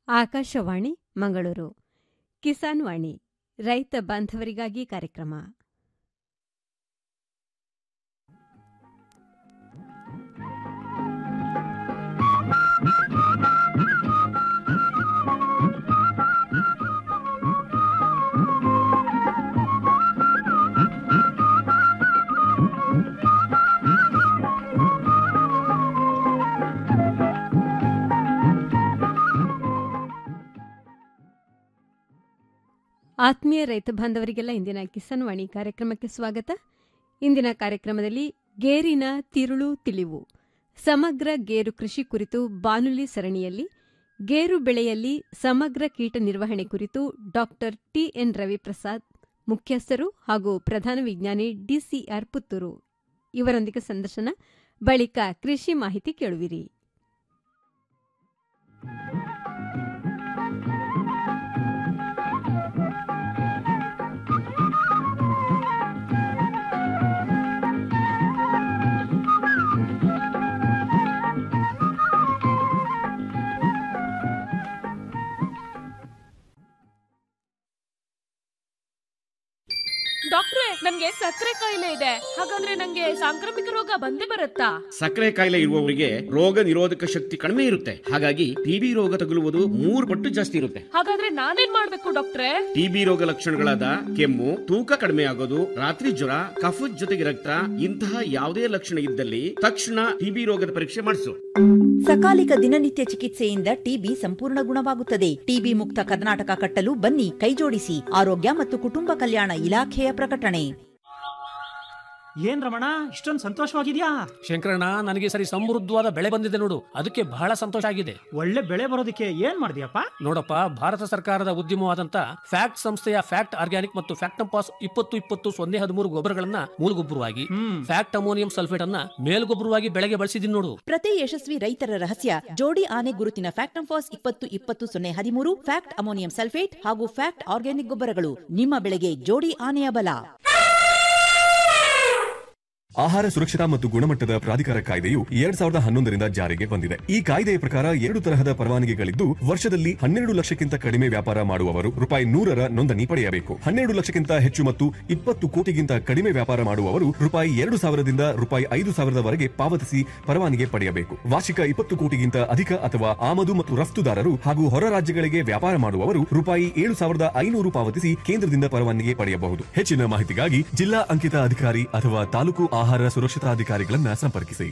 ಆಕಾಶವಾಣಿ ಮಂಗಳೂರು ಕಿಸಾನ್ ವಾಣಿ ರೈತ ಬಾಂಧವರಿಗಾಗಿ ಕಾರ್ಯಕ್ರಮ ಆತ್ಮೀಯ ರೈತ ಬಾಂಧವರಿಗೆಲ್ಲ ಇಂದಿನ ಕಿಸಾನ್ ವಾಣಿ ಕಾರ್ಯಕ್ರಮಕ್ಕೆ ಸ್ವಾಗತ ಇಂದಿನ ಕಾರ್ಯಕ್ರಮದಲ್ಲಿ ಗೇರಿನ ತಿರುಳು ತಿಳಿವು ಸಮಗ್ರ ಗೇರು ಕೃಷಿ ಕುರಿತು ಬಾನುಲಿ ಸರಣಿಯಲ್ಲಿ ಗೇರು ಬೆಳೆಯಲ್ಲಿ ಸಮಗ್ರ ಕೀಟ ನಿರ್ವಹಣೆ ಕುರಿತು ಡಾಕ್ಟರ್ ಟಿಎನ್ ರವಿಪ್ರಸಾದ್ ಮುಖ್ಯಸ್ಥರು ಹಾಗೂ ಪ್ರಧಾನ ವಿಜ್ಞಾನಿ ಡಿಸಿಆರ್ ಪುತ್ತೂರು ಇವರೊಂದಿಗೆ ಸಂದರ್ಶನ ಬಳಿಕ ಕೃಷಿ ಮಾಹಿತಿ ಕೇಳುವಿರಿ ಡಾಕ್ಟ್ರೆ ನನ್ಗೆ ಸಕ್ಕರೆ ಕಾಯಿಲೆ ಇದೆ ಹಾಗಂದ್ರೆ ನಂಗೆ ಸಾಂಕ್ರಾಮಿಕ ರೋಗ ಬಂದೇ ಬರುತ್ತಾ ಸಕ್ಕರೆ ಕಾಯಿಲೆ ಇರುವವರಿಗೆ ರೋಗ ನಿರೋಧಕ ಶಕ್ತಿ ಕಡಿಮೆ ಇರುತ್ತೆ ಹಾಗಾಗಿ ಟಿಬಿ ರೋಗ ತಗುಲುವುದು ಮೂರು ಪಟ್ಟು ಜಾಸ್ತಿ ಇರುತ್ತೆ ಹಾಗಾದ್ರೆ ನಾನೇನ್ ಮಾಡ್ಬೇಕು ಡಾಕ್ಟ್ರೆ ಟಿಬಿ ರೋಗ ಲಕ್ಷಣಗಳಾದ ಕೆಮ್ಮು ತೂಕ ಕಡಿಮೆ ಆಗೋದು ರಾತ್ರಿ ಜ್ವರ ಕಫದ ಜೊತೆಗೆ ರಕ್ತ ಇಂತಹ ಯಾವುದೇ ಲಕ್ಷಣ ಇದ್ದಲ್ಲಿ ತಕ್ಷಣ ಟಿಬಿ ರೋಗದ ಪರೀಕ್ಷೆ ಮಾಡಿಸು ಸಕಾಲಿಕ ದಿನನಿತ್ಯ ಚಿಕಿತ್ಸೆಯಿಂದ ಟಿಬಿ ಸಂಪೂರ್ಣ ಗುಣವಾಗುತ್ತದೆ ಟಿಬಿ ಮುಕ್ತ ಕರ್ನಾಟಕ ಕಟ್ಟಲು ಬನ್ನಿ ಕೈಜೋಡಿಸಿ ಆರೋಗ್ಯ ಮತ್ತು ಕುಟುಂಬ ಕಲ್ಯಾಣ ಇಲಾಖೆಯ ಪ್ರಕಟಣೆ ಏನ್ ರಮಣ ಇಷ್ಟೊಂದು ಸಂತೋಷವಾಗಿದ್ಯಾ ಶಂಕರಣ್ಣ ನನಗೆ ಸರಿ ಸಮೃದ್ಧವಾದ ಬೆಳೆ ಬಂದಿದೆ ನೋಡು ಅದಕ್ಕೆ ಬಹಳ ಸಂತೋಷ ಆಗಿದೆ ಒಳ್ಳೆ ಬೆಳೆ ಬರೋದಕ್ಕೆ ಏನ್ ಮಾಡಿದ್ಯಪ್ಪ ನೋಡಪ್ಪ ಭಾರತ ಸರ್ಕಾರದ ಉದ್ಯಮವಾದಂತ ಫ್ಯಾಕ್ಟ್ ಸಂಸ್ಥೆಯ ಫ್ಯಾಕ್ಟ್ ಆರ್ಗ್ಯಾನಿಕ್ ಮತ್ತು ಫ್ಯಾಕ್ಟಂಪಾಸ್ ಇಪ್ಪತ್ತು ಇಪ್ಪತ್ತು ಸೊನ್ನೆ ಹದಿಮೂರು ಗೊಬ್ಬರಗಳನ್ನ ಮೂಲಗೊಬ್ಬರವಾಗಿ ಹ್ಮ್ ಫ್ಯಾಕ್ಟ್ ಅಮೋನಿಯಂ ಸಲ್ಫೇಟ್ ಅನ್ನ ಮೇಲ್ಗೊಬ್ಬರವಾಗಿ ಬೆಳೆಗೆ ಬಳಸಿದೀನಿ ನೋಡು ಪ್ರತಿ ಯಶಸ್ವಿ ರೈತರ ರಹಸ್ಯ ಜೋಡಿ ಆನೆ ಗುರುತಿನ ಫ್ಯಾಕ್ಟಂಫಾಸ್ ಇಪ್ಪತ್ತು ಇಪ್ಪತ್ತು ಸೊನ್ನೆ ಹದಿಮೂರು ಫ್ಯಾಕ್ಟ್ ಅಮೋನಿಯಂ ಸಲ್ಫೇಟ್ ಹಾಗೂ ಫ್ಯಾಕ್ಟ್ ಆರ್ಗ್ಯಾನಿಕ್ ಗೊಬ್ಬರಗಳು ನಿಮ್ಮ ಬೆಳೆಗೆ ಜೋಡಿ ಆನೆಯ ಬಲ ಆಹಾರ ಸುರಕ್ಷತಾ ಮತ್ತು ಗುಣಮಟ್ಟದ ಪ್ರಾಧಿಕಾರ ಕಾಯ್ದೆಯು ಎರಡ್ ಸಾವಿರದ ಹನ್ನೊಂದರಿಂದ ಜಾರಿಗೆ ಬಂದಿದೆ ಈ ಕಾಯ್ದೆಯ ಪ್ರಕಾರ ಎರಡು ತರಹದ ಪರವಾನಗಿಗಳಿದ್ದು ವರ್ಷದಲ್ಲಿ ಹನ್ನೆರಡು ಲಕ್ಷಕ್ಕಿಂತ ಕಡಿಮೆ ವ್ಯಾಪಾರ ಮಾಡುವವರು ರೂಪಾಯಿ ನೂರರ ನೋಂದಣಿ ಪಡೆಯಬೇಕು ಹನ್ನೆರಡು ಲಕ್ಷಕ್ಕಿಂತ ಹೆಚ್ಚು ಮತ್ತು ಇಪ್ಪತ್ತು ಕೋಟಿಗಿಂತ ಕಡಿಮೆ ವ್ಯಾಪಾರ ಮಾಡುವವರು ರೂಪಾಯಿ ಎರಡು ಸಾವಿರದಿಂದ ರೂಪಾಯಿ ಐದು ಸಾವಿರದವರೆಗೆ ಪಾವತಿಸಿ ಪರವಾನಗಿ ಪಡೆಯಬೇಕು ವಾರ್ಷಿಕ ಇಪ್ಪತ್ತು ಕೋಟಿಗಿಂತ ಅಧಿಕ ಅಥವಾ ಆಮದು ಮತ್ತು ರಫ್ತುದಾರರು ಹಾಗೂ ಹೊರ ರಾಜ್ಯಗಳಿಗೆ ವ್ಯಾಪಾರ ಮಾಡುವವರು ರೂಪಾಯಿ ಏಳು ಸಾವಿರದ ಐನೂರು ಪಾವತಿಸಿ ಕೇಂದ್ರದಿಂದ ಪರವಾನಗಿ ಪಡೆಯಬಹುದು ಹೆಚ್ಚಿನ ಮಾಹಿತಿಗಾಗಿ ಜಿಲ್ಲಾ ಅಂಕಿತ ಅಧಿಕಾರಿ ಅಥವಾ ತಾಲೂಕು ಆಹಾರ ಸುರಕ್ಷತಾಧಿಕಾರಿಗಳನ್ನ ಸಂಪರ್ಕಿಸಿ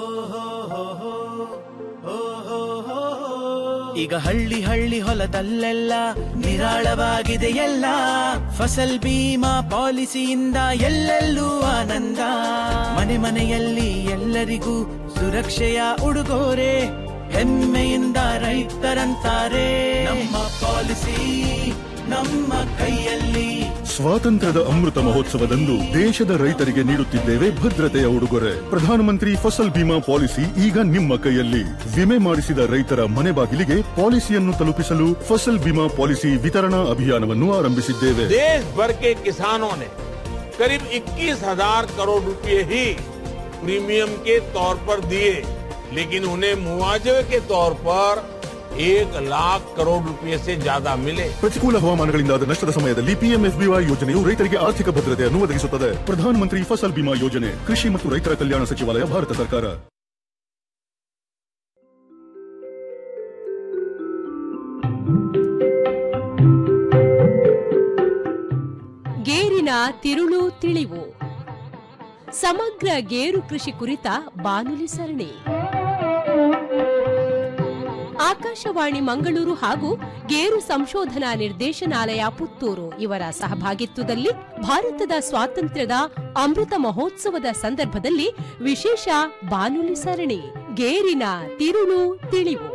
ಈಗ ಹಳ್ಳಿ ಹಳ್ಳಿ ಹೊಲದಲ್ಲೆಲ್ಲ ನಿರಾಳವಾಗಿದೆ ಎಲ್ಲ ಫಸಲ್ ಬೀಮಾ ಪಾಲಿಸಿಯಿಂದ ಎಲ್ಲೆಲ್ಲೂ ಆನಂದ ಮನೆ ಮನೆಯಲ್ಲಿ ಎಲ್ಲರಿಗೂ ಸುರಕ್ಷೆಯ ಉಡುಗೊರೆ ಹೆಮ್ಮೆಯಿಂದ ರೈತರಂತಾರೆ ನಮ್ಮ ಪಾಲಿಸಿ ನಮ್ಮ ಕೈಯಲ್ಲಿ ಸ್ವಾತಂತ್ರ್ಯದ ಅಮೃತ ಮಹೋತ್ಸವದಂದು ದೇಶದ ರೈತರಿಗೆ ನೀಡುತ್ತಿದ್ದೇವೆ ಭದ್ರತೆಯ ಉಡುಗೊರೆ ಪ್ರಧಾನಮಂತ್ರಿ ಫಸಲ್ ಬಿಮಾ ಪಾಲಿಸಿ ಈಗ ನಿಮ್ಮ ಕೈಯಲ್ಲಿ ವಿಮೆ ಮಾಡಿಸಿದ ರೈತರ ಮನೆ ಬಾಗಿಲಿಗೆ ಪಾಲಿಸಿಯನ್ನು ತಲುಪಿಸಲು ಫಸಲ್ ಬಿಮಾ ಪಾಲಿಸಿ ವಿತರಣಾ ಅಭಿಯಾನವನ್ನು ಆರಂಭಿಸಿದ್ದೇವೆ देश भर के किसानों ने करीब 21,000 करोड़ रुपए ही प्रीमियम के तौर पर दिए लेकिन उन्हें मुआवजे के तौर पर एक लाख करोड़ रुपए से ज्यादा मिले ಪ್ರತಿಕೂಲ ಹವಾಮಾನಗಳಿಂದಾದ ನಷ್ಟದ ಸಮಯದಲ್ಲಿ ಪಿಎಂಎಫ್ಬಿವೈ ಯೋಜನೆಯು ರೈತರಿಗೆ ಆರ್ಥಿಕ ಭದ್ರತೆಯನ್ನು ಒದಗಿಸುತ್ತದೆ ಪ್ರಧಾನಮಂತ್ರಿ ಫಸಲ್ ಬಿಮಾ ಯೋಜನೆ ಕೃಷಿ ಮತ್ತು ರೈತರ ಕಲ್ಯಾಣ ಸಚಿವಾಲಯ ಭಾರತ ಸರ್ಕಾರ ಗೇರಿನ ತಿರುಳು ತಿಳಿವು ಸಮಗ್ರ ಗೇರು ಕೃಷಿ ಕುರಿತ ಬಾನುಲಿ ಸರಣಿ ಆಕಾಶವಾಣಿ ಮಂಗಳೂರು ಹಾಗೂ ಗೇರು ಸಂಶೋಧನಾ ನಿರ್ದೇಶನಾಲಯ ಪುತ್ತೂರು ಇವರ ಸಹಭಾಗಿತ್ವದಲ್ಲಿ ಭಾರತದ ಸ್ವಾತಂತ್ರ್ಯದ ಅಮೃತ ಮಹೋತ್ಸವದ ಸಂದರ್ಭದಲ್ಲಿ ವಿಶೇಷ ಬಾನುಲಿ ಸರಣಿ ಗೇರಿನ ತಿರುಳು ತಿಳಿವು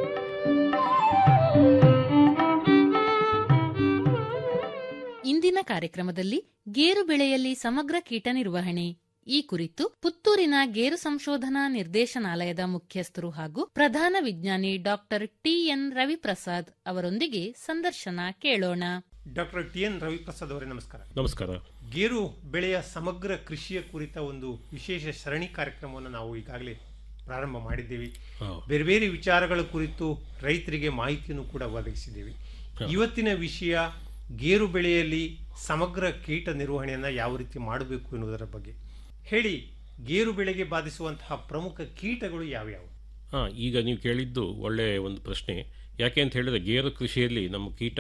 ಇಂದಿನ ಕಾರ್ಯಕ್ರಮದಲ್ಲಿ ಗೇರು ಬೆಳೆಯಲ್ಲಿ ಸಮಗ್ರ ಕೀಟ ನಿರ್ವಹಣೆ ಈ ಕುರಿತು ಪುತ್ತೂರಿನ ಗೇರು ಸಂಶೋಧನಾ ನಿರ್ದೇಶನಾಲಯದ ಮುಖ್ಯಸ್ಥರು ಹಾಗೂ ಪ್ರಧಾನ ವಿಜ್ಞಾನಿ ಡಾಕ್ಟರ್ ಟಿಎನ್ ರವಿಪ್ರಸಾದ್ ಅವರೊಂದಿಗೆ ಸಂದರ್ಶನ ಕೇಳೋಣ ಡಾಕ್ಟರ್ ಟಿ ಎನ್ ರವಿಪ್ರಸಾದ್ ಅವರೇ ನಮಸ್ಕಾರ ನಮಸ್ಕಾರ ಗೇರು ಬೆಳೆಯ ಸಮಗ್ರ ಕೃಷಿಯ ಕುರಿತ ಒಂದು ವಿಶೇಷ ಸರಣಿ ಕಾರ್ಯಕ್ರಮವನ್ನು ನಾವು ಈಗಾಗಲೇ ಪ್ರಾರಂಭ ಮಾಡಿದ್ದೀವಿ ಹೌದು. ಬೇರೆ ಬೇರೆ ವಿಚಾರಗಳ ಕುರಿತು ರೈತರಿಗೆ ಮಾಹಿತಿಯನ್ನು ಕೂಡ ಒದಗಿಸಿದ್ದೀವಿ ಇವತ್ತಿನ ವಿಷಯ ಗೇರು ಬೆಳೆಯಲ್ಲಿ ಸಮಗ್ರ ಕೀಟ ನಿರ್ವಹಣೆಯನ್ನು ಯಾವ ರೀತಿ ಮಾಡಬೇಕು ಎನ್ನುವುದರ ಬಗ್ಗೆ ಹೇಳಿ ಗೇರು ಬೆಳೆಗೆ ಬಾಧಿಸುವಂತಹ ಪ್ರಮುಖ ಕೀಟಗಳು ಯಾವ್ಯಾವು ಹಾಂ ಈಗ ನೀವು ಕೇಳಿದ್ದು ಒಳ್ಳೆಯ ಒಂದು ಪ್ರಶ್ನೆ ಯಾಕೆ ಅಂತ ಹೇಳಿದ್ರೆ ಗೇರು ಕೃಷಿಯಲ್ಲಿ ನಮ್ಮ ಕೀಟ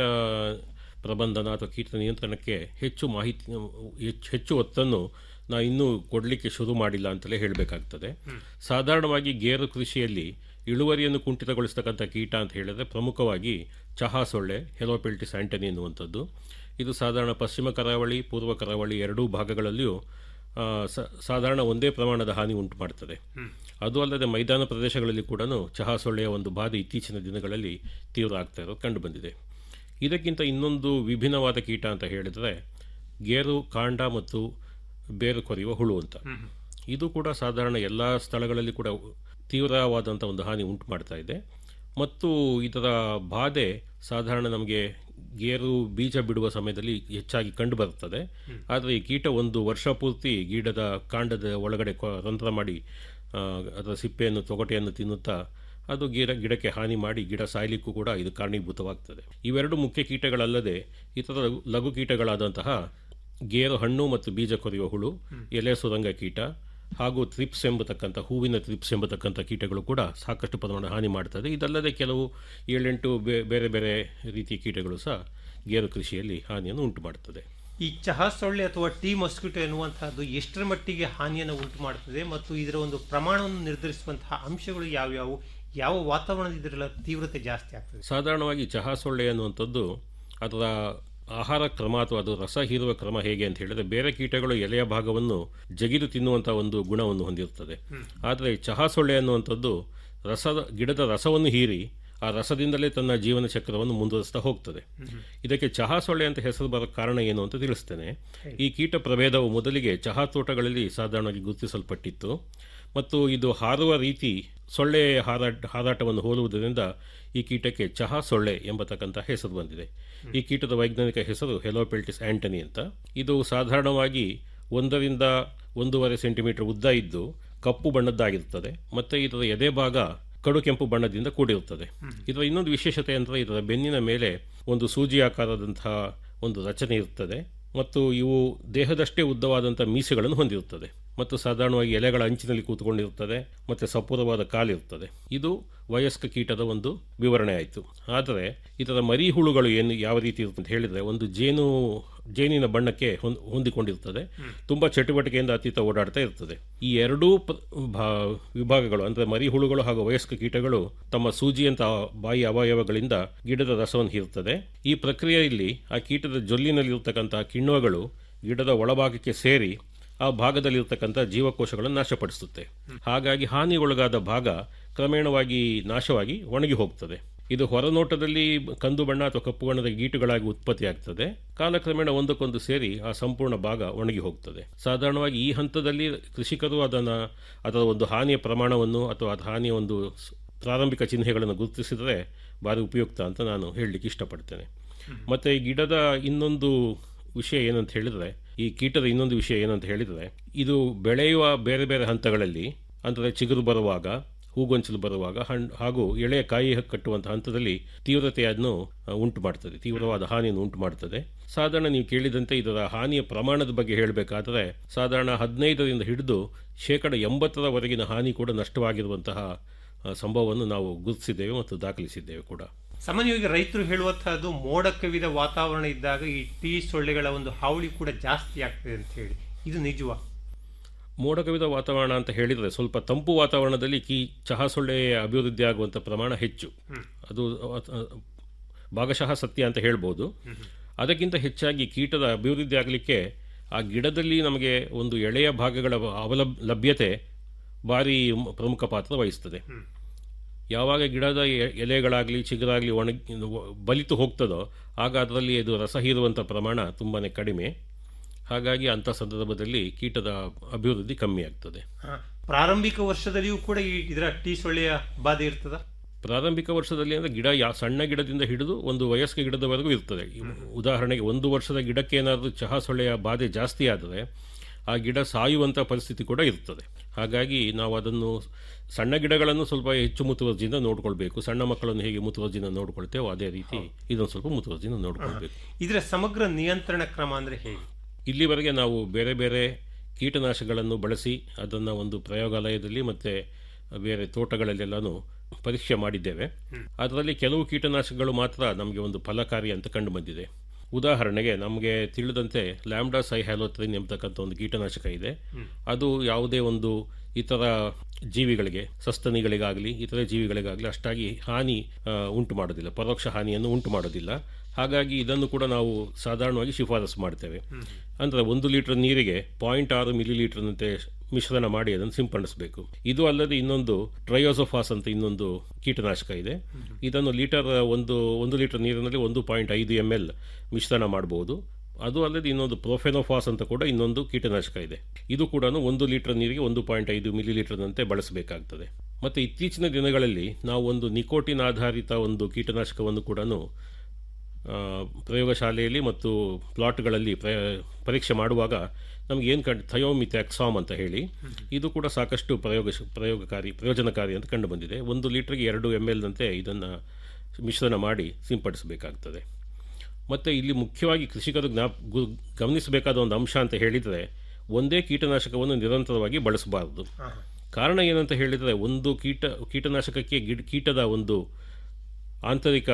ಪ್ರಬಂಧನ ಅಥವಾ ಕೀಟ ನಿಯಂತ್ರಣಕ್ಕೆ ಹೆಚ್ಚು ಮಾಹಿತಿ ಹೆಚ್ಚು ಹೆಚ್ಚು ಒತ್ತನ್ನು ನಾವು ಇನ್ನೂ ಕೊಡಲಿಕ್ಕೆ ಶುರು ಮಾಡಿಲ್ಲ ಅಂತಲೇ ಹೇಳಬೇಕಾಗ್ತದೆ ಸಾಧಾರಣವಾಗಿ ಗೇರು ಕೃಷಿಯಲ್ಲಿ ಇಳುವರಿಯನ್ನು ಕುಂಠಿತಗೊಳಿಸ್ತಕ್ಕಂಥ ಕೀಟ ಅಂತ ಹೇಳಿದ್ರೆ ಪ್ರಮುಖವಾಗಿ ಚಹಾ ಸೊಳ್ಳೆ ಹೆಲೋಪೆಲ್ಟಿಸ್ ಆಂಟನಿ ಎನ್ನುವಂಥದ್ದು ಇದು ಸಾಧಾರಣ ಪಶ್ಚಿಮ ಕರಾವಳಿ ಪೂರ್ವ ಕರಾವಳಿ ಎರಡೂ ಭಾಗಗಳಲ್ಲಿಯೂ ಆ, ಸ- ಸಾಧಾರಣ ಒಂದೇ ಪ್ರಮಾಣದ ಹಾನಿ ಉಂಟು ಮಾಡ್ತದೆ ಅದು ಅಲ್ಲದೆ ಮೈದಾನ ಪ್ರದೇಶಗಳಲ್ಲಿ ಕೂಡ ಚಹಾ ಸೊಳ್ಳೆಯ ಒಂದು ಬಾಧೆ ಇತ್ತೀಚಿನ ದಿನಗಳಲ್ಲಿ ತೀವ್ರ ಆಗ್ತಾ ಇರೋದು ಕಂಡುಬಂದಿದೆ ಇದಕ್ಕಿಂತ ಇನ್ನೊಂದು ವಿಭಿನ್ನವಾದ ಕೀಟ ಅಂತ ಹೇಳಿದರೆ ಗೇರು ಕಾಂಡ ಮತ್ತು ಬೇರು ಕೊರೆಯುವ ಹುಳು ಅಂತ ಇದು ಕೂಡ ಸಾಧಾರಣ ಎಲ್ಲ ಸ್ಥಳಗಳಲ್ಲಿ ಕೂಡ ತೀವ್ರವಾದಂಥ ಒಂದು ಹಾನಿ ಉಂಟು ಮಾಡ್ತಾ ಇದೆ ಮತ್ತು ಇದರ ಬಾಧೆ ಸಾಧಾರಣ ನಮಗೆ ಗೇರು ಬೀಜ ಬಿಡುವ ಸಮಯದಲ್ಲಿ ಹೆಚ್ಚಾಗಿ ಕಂಡು ಬರುತ್ತದೆ ಆದರೆ ಈ ಕೀಟ ಒಂದು ವರ್ಷ ಪೂರ್ತಿ ಗಿಡದ ಕಾಂಡದ ಒಳಗಡೆ ಕೊ- ರಂಧ್ರ ಮಾಡಿ ಆ, ಅದರ ಸಿಪ್ಪೆಯನ್ನು ತೊಗಟೆಯನ್ನು ತಿನ್ನುತ್ತಾ ಅದು ಗಿಡ ಗಿಡಕ್ಕೆ ಹಾನಿ ಮಾಡಿ ಗಿಡ ಸಾಯಲಿಕ್ಕೂ ಕೂಡ ಇದು ಕಾರಣೀಭೂತವಾಗ್ತದೆ ಇವೆರಡು ಮುಖ್ಯ ಕೀಟಗಳಲ್ಲದೆ ಇತರ ಲಘು- ಲಘು ಕೀಟಗಳಾದಂತಹ ಗೇರು ಹಣ್ಣು ಮತ್ತು ಬೀಜ ಕೊರೆಯುವ ಹುಳು ಎಲೆ ಸುರಂಗ ಕೀಟ ಹಾಗೂ ತ್ರಿಪ್ಸ್ ಎಂಬತಕ್ಕಂಥ ಹೂವಿನ ತ್ರಿಪ್ಸ್ ಎಂಬತಕ್ಕಂಥ ಕೀಟಗಳು ಕೂಡ ಸಾಕಷ್ಟು ಪ್ರಮಾಣ ಹಾನಿ ಮಾಡ್ತದೆ ಇದಲ್ಲದೆ ಕೆಲವು ಏಳೆಂಟು ಬೇ- ಬೇರೆ ಬೇರೆ ರೀತಿಯ ಕೀಟಗಳು ಸಹ ಗೇರು ಕೃಷಿಯಲ್ಲಿ ಹಾನಿಯನ್ನು ಉಂಟು ಮಾಡುತ್ತದೆ ಈ ಚಹಾ ಸೊಳ್ಳೆ ಅಥವಾ ಟೀ ಮಸ್ಕಿಟೋ ಎನ್ನುವಂತಹದ್ದು ಎಷ್ಟರ ಮಟ್ಟಿಗೆ ಹಾನಿಯನ್ನು ಉಂಟು ಮಾಡುತ್ತದೆ ಮತ್ತು ಇದರ ಒಂದು ಪ್ರಮಾಣವನ್ನು ನಿರ್ಧರಿಸುವಂತಹ ಅಂಶಗಳು ಯಾವ್ಯಾವು ಯಾವ ವಾತಾವರಣದ ಇದರ ತೀವ್ರತೆ ಜಾಸ್ತಿ ಆಗ್ತದೆ ಸಾಧಾರಣವಾಗಿ ಚಹಾ ಸೊಳ್ಳೆ ಅನ್ನುವಂಥದ್ದು ಅದರ ಆಹಾರ ಕ್ರಮ ಅಥವಾ ಅದು ರಸ ಹೀರುವ ಕ್ರಮ ಹೇಗೆ ಅಂತ ಹೇಳಿದ್ರೆ ಬೇರೆ ಕೀಟಗಳು ಎಲೆಯ ಭಾಗವನ್ನು ಜಗಿದು ತಿನ್ನುವಂಥ ಒಂದು ಗುಣವನ್ನು ಹೊಂದಿರುತ್ತದೆ ಆದರೆ ಚಹಾ ಸೊಳ್ಳೆ ಅನ್ನುವಂಥದ್ದು ರಸದ ಗಿಡದ ರಸವನ್ನು ಹೀರಿ ಆ ರಸದಿಂದಲೇ ತನ್ನ ಜೀವನ ಚಕ್ರವನ್ನು ಮುಂದುವರಿಸ್ತಾ ಹೋಗ್ತದೆ ಇದಕ್ಕೆ ಚಹಾ ಸೊಳ್ಳೆ ಅಂತ ಹೆಸರು ಬರೋ ಕಾರಣ ಏನು ಅಂತ ತಿಳಿಸ್ತೇನೆ ಈ ಕೀಟ ಪ್ರಭೇದವು ಮೊದಲಿಗೆ ಚಹಾ ತೋಟಗಳಲ್ಲಿ ಸಾಧಾರಣವಾಗಿ ಗುರುತಿಸಲ್ಪಟ್ಟಿತ್ತು ಮತ್ತು ಇದು ಹಾರುವ ರೀತಿ ಸೊಳ್ಳೆ ಹಾರಾಟ ಹಾರಾಟವನ್ನು ಹೋಲುವುದರಿಂದ ಈ ಕೀಟಕ್ಕೆ ಚಹಾ ಸೊಳ್ಳೆ ಎಂಬತಕ್ಕಂಥ ಹೆಸರು ಬಂದಿದೆ ಈ ಕೀಟದ ವೈಜ್ಞಾನಿಕ ಹೆಸರು ಹೆಲೋಪೆಲ್ಟಿಸ್ ಆಂಟನಿ ಅಂತ ಇದು ಸಾಧಾರಣವಾಗಿ ಒಂದರಿಂದ ಒಂದೂವರೆ ಸೆಂಟಿಮೀಟರ್ ಉದ್ದ ಇದ್ದು ಕಪ್ಪು ಬಣ್ಣದ್ದಾಗಿರುತ್ತದೆ ಮತ್ತು ಇದರ ಎದೆ ಭಾಗ ಕಡು ಕೆಂಪು ಬಣ್ಣದಿಂದ ಕೂಡಿರುತ್ತದೆ ಇದರ ಇನ್ನೊಂದು ವಿಶೇಷತೆ ಅಂದರೆ ಇದರ ಬೆನ್ನಿನ ಮೇಲೆ ಒಂದು ಸೂಜಿ ಆಕಾರದಂತಹ ಒಂದು ರಚನೆ ಇರುತ್ತದೆ ಮತ್ತು ಇವು ದೇಹದಷ್ಟೇ ಉದ್ದವಾದಂಥ ಮೀಸೆಗಳನ್ನು ಹೊಂದಿರುತ್ತದೆ ಮತ್ತು ಸಾಧಾರಣವಾಗಿ ಎಲೆಗಳ ಅಂಚಿನಲ್ಲಿ ಕೂತ್ಕೊಂಡಿರುತ್ತದೆ ಮತ್ತು ಸಪೂರವಾದ ಕಾಲಿರುತ್ತದೆ ಇದು ವಯಸ್ಕ ಕೀಟದ ಒಂದು ವಿವರಣೆ ಆಯಿತು ಆದರೆ ಇದರ ಮರಿ ಹುಳುಗಳು ಏನು ಯಾವ ರೀತಿ ಇರುತ್ತೆ ಅಂತ ಹೇಳಿದರೆ ಒಂದು ಜೇನು ಜೇನಿನ ಬಣ್ಣಕ್ಕೆ ಹೊಂದ್ ಹೊಂದಿಕೊಂಡಿರ್ತದೆ ತುಂಬ ಚಟುವಟಿಕೆಯಿಂದ ಅತೀತ ಓಡಾಡ್ತಾ ಇರ್ತದೆ ಈ ಎರಡೂ ಪ- ಭಾ- ವಿಭಾಗಗಳು ಅಂದರೆ ಮರಿ ಹುಳುಗಳು ಹಾಗೂ ವಯಸ್ಕ ಕೀಟಗಳು ತಮ್ಮ ಸೂಜಿಯಂತಹ ಬಾಯಿ ಅವಯವಗಳಿಂದ ಗಿಡದ ರಸವನ್ನು ಹೀರುತ್ತದೆ ಈ ಪ್ರಕ್ರಿಯೆಯಲ್ಲಿ ಆ ಕೀಟದ ಜೊಲ್ಲಿನಲ್ಲಿರ್ತಕ್ಕಂತಹ ಕಿಣ್ವಗಳು ಗಿಡದ ಒಳಭಾಗಕ್ಕೆ ಸೇರಿ ಆ ಭಾಗದಲ್ಲಿರ್ತಕ್ಕಂಥ ಜೀವಕೋಶಗಳನ್ನು ನಾಶಪಡಿಸುತ್ತೆ ಹಾಗಾಗಿ ಹಾನಿಗೊಳಗಾದ ಭಾಗ ಕ್ರಮೇಣವಾಗಿ ನಾಶವಾಗಿ ಒಣಗಿ ಹೋಗ್ತದೆ ಇದು ಹೊರನೋಟದಲ್ಲಿ ಕಂದು ಬಣ್ಣ ಅಥವಾ ಕಪ್ಪು ಬಣ್ಣದ ಗೀಟುಗಳಾಗಿ ಉತ್ಪತ್ತಿಯಾಗ್ತದೆ ಕಾಲಕ್ರಮೇಣ ಒಂದಕ್ಕೊಂದು ಸೇರಿ ಆ ಸಂಪೂರ್ಣ ಭಾಗ ಒಣಗಿ ಹೋಗ್ತದೆ ಸಾಧಾರಣವಾಗಿ ಈ ಹಂತದಲ್ಲಿ ಕೃಷಿಕರು ಅದನ್ನು ಅದರ ಒಂದು ಹಾನಿಯ ಪ್ರಮಾಣವನ್ನು ಅಥವಾ ಅದರ ಹಾನಿಯ ಒಂದು ಸ್- ಪ್ರಾರಂಭಿಕ ಚಿಹ್ನೆಗಳನ್ನು ಗುರುತಿಸಿದರೆ ಭಾರಿ ಉಪಯುಕ್ತ ಅಂತ ನಾನು ಹೇಳಲಿಕ್ಕೆ ಇಷ್ಟಪಡ್ತೇನೆ ಮತ್ತು ಈ ಗಿಡದ ಇನ್ನೊಂದು ವಿಷಯ ಏನಂತ ಹೇಳಿದರೆ ಈ ಕೀಟದ ಇನ್ನೊಂದು ವಿಷಯ ಏನಂತ ಹೇಳಿದರೆ ಇದು ಬೆಳೆಯುವ ಬೇರೆ ಬೇರೆ ಹಂತಗಳಲ್ಲಿ ಅಂದರೆ ಚಿಗುರು ಬರುವಾಗ ಹೂಗೊಂಚಲು ಬರುವಾಗ ಹಣ್ಣು ಹಾಗೂ ಎಳೆಯ ಕಾಯಿ ಕಟ್ಟುವಂಥ ಹಂತದಲ್ಲಿ ತೀವ್ರತೆಯನ್ನು ಆ, ಉಂಟು ಮಾಡ್ತದೆ ತೀವ್ರವಾದ ಹಾನಿಯನ್ನು ಉಂಟು ಮಾಡ್ತದೆ ಸಾಧಾರಣ ನೀವು ಕೇಳಿದಂತೆ ಇದರ ಹಾನಿಯ ಪ್ರಮಾಣದ ಬಗ್ಗೆ ಹೇಳಬೇಕಾದರೆ ಸಾಧಾರಣ ಹದಿನೈದರಿಂದ ಹಿಡಿದು ಶೇಕಡ ಎಂಬತ್ತರವರೆಗಿನ ಹಾನಿ ಕೂಡ ನಷ್ಟವಾಗಿರುವಂತಹ ಆ, ಸಂಭವವನ್ನು ನಾವು ಗುರುತಿಸಿದ್ದೇವೆ ಮತ್ತು ದಾಖಲಿಸಿದ್ದೇವೆ ಕೂಡ ಸಾಮಾನ್ಯವಾಗಿ ರೈತರು ಹೇಳುವಂತಹದ್ದು ಮೋಡ ಕವಿದ ವಾತಾವರಣ ಇದ್ದಾಗ ಈ ಟೀ ಸೊಳ್ಳೆಗಳ ಒಂದು ಹಾವಳಿ ಕೂಡ ಜಾಸ್ತಿ ಆಗ್ತದೆ ಅಂತ ಹೇಳಿ ಇದು ನಿಜವಾ ಮೋಡ ಕವಿದ ವಾತಾವರಣ ಅಂತ ಹೇಳಿದರೆ ಸ್ವಲ್ಪ ತಂಪು ವಾತಾವರಣದಲ್ಲಿ ಕೀ ಚಹಾ ಸೊಳ್ಳೆಯ ಅಭಿವೃದ್ಧಿ ಆಗುವಂಥ ಪ್ರಮಾಣ ಹೆಚ್ಚು ಅದು ಅ- ಭಾಗಶಃ ಸತ್ಯ ಅಂತ ಹೇಳ್ಬೋದು ಅದಕ್ಕಿಂತ ಹೆಚ್ಚಾಗಿ ಕೀಟದ ಅಭಿವೃದ್ಧಿ ಆಗಲಿಕ್ಕೆ ಆ ಗಿಡದಲ್ಲಿ ನಮಗೆ ಒಂದು ಎಳೆಯ ಭಾಗಗಳ ಅವಲಬ್ ಲಭ್ಯತೆ ಭಾರಿ ಮ- ಪ್ರಮುಖ ಪಾತ್ರ ವಹಿಸ್ತದೆ ಯಾವಾಗ ಗಿಡದ ಎ- ಎಲೆಗಳಾಗಲಿ ಚಿಗುರಾಗಲಿ ಒಣಗಿ ಬಲಿತು ಹೋಗ್ತದೋ ಆಗ ಅದರಲ್ಲಿ ಇದು ರಸ ಹೀರುವಂಥ ಪ್ರಮಾಣ ತುಂಬಾ ಕಡಿಮೆ ಹಾಗಾಗಿ ಅಂಥ ಸಂದರ್ಭದಲ್ಲಿ ಕೀಟದ ಅಭಿವೃದ್ಧಿ ಕಮ್ಮಿ ಆಗ್ತದೆ ಹ. ಪ್ರಾರಂಭಿಕ ವರ್ಷದಲ್ಲಿಯೂ ಕೂಡ ಈ ಇದರ ಟೀ ಸೊಳ್ಳೆಯ ಬಾಧೆ ಇರ್ತದ ಪ್ರಾರಂಭಿಕ ವರ್ಷದಲ್ಲಿ ಅಂದರೆ ಗಿಡ ಯಾ ಸಣ್ಣ ಗಿಡದಿಂದ ಹಿಡಿದು ಒಂದು ವಯಸ್ಕ ಗಿಡದವರೆಗೂ ಇರ್ತದೆ ಈ ಉದಾಹರಣೆಗೆ ಒಂದು ವರ್ಷದ ಗಿಡಕ್ಕೆ ಏನಾದರೂ ಚಹಾ ಸೊಳ್ಳೆಯ ಬಾಧೆ ಜಾಸ್ತಿ ಆದರೆ ಆ ಗಿಡ ಸಾಯುವಂಥ ಪರಿಸ್ಥಿತಿ ಕೂಡ ಇರ್ತದೆ ಹಾಗಾಗಿ ನಾವು ಅದನ್ನು ಸಣ್ಣ ಗಿಡಗಳನ್ನು ಸ್ವಲ್ಪ ಹೆಚ್ಚು ಮುತುವರ್ಜಿಯಿಂದ ನೋಡ್ಕೊಳ್ಬೇಕು ಸಣ್ಣ ಮಕ್ಕಳನ್ನು ಹೇಗೆ ಮುತುವರ್ಜಿಯಿಂದ ನೋಡ್ಕೊಳ್ತೇವೋ ಅದೇ ರೀತಿ ಇದನ್ನು ಸ್ವಲ್ಪ ಮುತುವರ್ಜಿಯಿಂದ ನೋಡ್ಕೊಳ್ಬೇಕು ಇದರ ಸಮಗ್ರ ನಿಯಂತ್ರಣ ಕ್ರಮ ಅಂದ್ರೆ ಹೇಗೆ ಇಲ್ಲಿವರೆಗೆ ನಾವು ಬೇರೆ ಬೇರೆ ಕೀಟನಾಶಕಗಳನ್ನು ಬಳಸಿ ಅದನ್ನು ಒಂದು ಪ್ರಯೋಗಾಲಯದಲ್ಲಿ ಮತ್ತು ಬೇರೆ ತೋಟಗಳಲ್ಲೆಲ್ಲನೂ ಪರೀಕ್ಷೆ ಮಾಡಿದ್ದೇವೆ ಅದರಲ್ಲಿ ಕೆಲವು ಕೀಟನಾಶಕಗಳು ಮಾತ್ರ ನಮಗೆ ಒಂದು ಫಲಕಾರಿ ಅಂತ ಕಂಡು ಬಂದಿದೆ ಉದಾಹರಣೆಗೆ ನಮಗೆ ತಿಳಿದಂತೆ ಲ್ಯಾಂಬ್ಡಾ ಸೈಹ್ಯಾಲೋತ್ರಿನ್ ಎಂಬತಕ್ಕಂಥ ಒಂದು ಕೀಟನಾಶಕ ಇದೆ ಅದು ಯಾವುದೇ ಒಂದು ಇತರ ಜೀವಿಗಳಿಗೆ ಸಸ್ತನಿಗಳಿಗಾಗಲಿ ಇತರೆ ಜೀವಿಗಳಿಗಾಗಲಿ ಅಷ್ಟಾಗಿ ಹಾನಿ ಆ, ಉಂಟು ಮಾಡೋದಿಲ್ಲ ಪರೋಕ್ಷ ಹಾನಿಯನ್ನು ಉಂಟು ಮಾಡೋದಿಲ್ಲ ಹಾಗಾಗಿ ಇದನ್ನು ಕೂಡ ನಾವು ಸಾಧಾರಣವಾಗಿ ಶಿಫಾರಸು ಮಾಡ್ತೇವೆ ಅಂದರೆ ಒಂದು ಲೀಟರ್ ನೀರಿಗೆ ಪಾಯಿಂಟ್ ಆರು ಮಿಲಿ ಲೀಟರ್ನಂತೆ ಮಿಶ್ರಣ ಮಾಡಿ ಅದನ್ನು ಸಿಂಪಡಿಸಬೇಕು ಇದು ಅಲ್ಲದೆ ಇನ್ನೊಂದು ಟ್ರಯೋಸೋಫಾಸ್ ಅಂತ ಇನ್ನೊಂದು ಕೀಟನಾಶಕ ಇದೆ ಇದನ್ನು ಲೀಟರ್ ಒಂದು ಒಂದು ಲೀಟರ್ ನೀರಿನಲ್ಲಿ ಒಂದು ಪಾಯಿಂಟ್ ಐದು ಎಮ್ ಎಲ್ ಮಿಶ್ರಣ ಮಾಡಬಹುದು ಅದು ಅಲ್ಲದೆ ಇನ್ನೊಂದು ಪ್ರೊಫೆನೋಫಾಸ್ ಅಂತ ಕೂಡ ಇನ್ನೊಂದು ಕೀಟನಾಶಕ ಇದೆ ಇದು ಕೂಡ ಒಂದು ಲೀಟರ್ ನೀರಿಗೆ ಒಂದು ಪಾಯಿಂಟ್ ಐದು ಮಿಲಿ ಲೀಟರ್ನಂತೆ ಬಳಸಬೇಕಾಗ್ತದೆ ಮತ್ತು ಇತ್ತೀಚಿನ ದಿನಗಳಲ್ಲಿ ನಾವು ಒಂದು ನಿಕೋಟಿನ್ ಆಧಾರಿತ ಒಂದು ಕೀಟನಾಶಕವನ್ನು ಕೂಡ ಆ, ಪ್ರಯೋಗಶಾಲೆಯಲ್ಲಿ ಮತ್ತು ಪ್ಲಾಟ್ಗಳಲ್ಲಿ ಪ್ರಯ ಪರೀಕ್ಷೆ ಮಾಡುವಾಗ ನಮ್ಗೆ ಏನು ಕಂಡು ಥಯೋಮಿಥ್ಯಾಕ್ಸಾಮ್ ಅಂತ ಹೇಳಿ ಇದು ಕೂಡ ಸಾಕಷ್ಟು ಪ್ರಯೋಗ ಪ್ರಯೋಗಕಾರಿ ಪ್ರಯೋಜನಕಾರಿ ಅಂತ ಕಂಡು ಬಂದಿದೆ ಒಂದು ಲೀಟ್ರಿಗೆ ಎರಡು ಎಮ್ ಎಲ್ನಂತೆ ಇದನ್ನು ಮಿಶ್ರಣ ಮಾಡಿ ಸಿಂಪಡಿಸಬೇಕಾಗ್ತದೆ ಮತ್ತು ಇಲ್ಲಿ ಮುಖ್ಯವಾಗಿ ಕೃಷಿಕರು ಜ್ಞಾಪ್ ಗು- ಗಮನಿಸಬೇಕಾದ ಒಂದು ಅಂಶ ಅಂತ ಹೇಳಿದರೆ ಒಂದೇ ಕೀಟನಾಶಕವನ್ನು ನಿರಂತರವಾಗಿ ಬಳಸಬಾರದು ಕಾರಣ ಏನಂತ ಹೇಳಿದರೆ ಒಂದು ಕೀಟ ಕೀಟನಾಶಕಕ್ಕೆ ಗಿಡ ಕೀಟದ ಒಂದು ಆಂತರಿಕ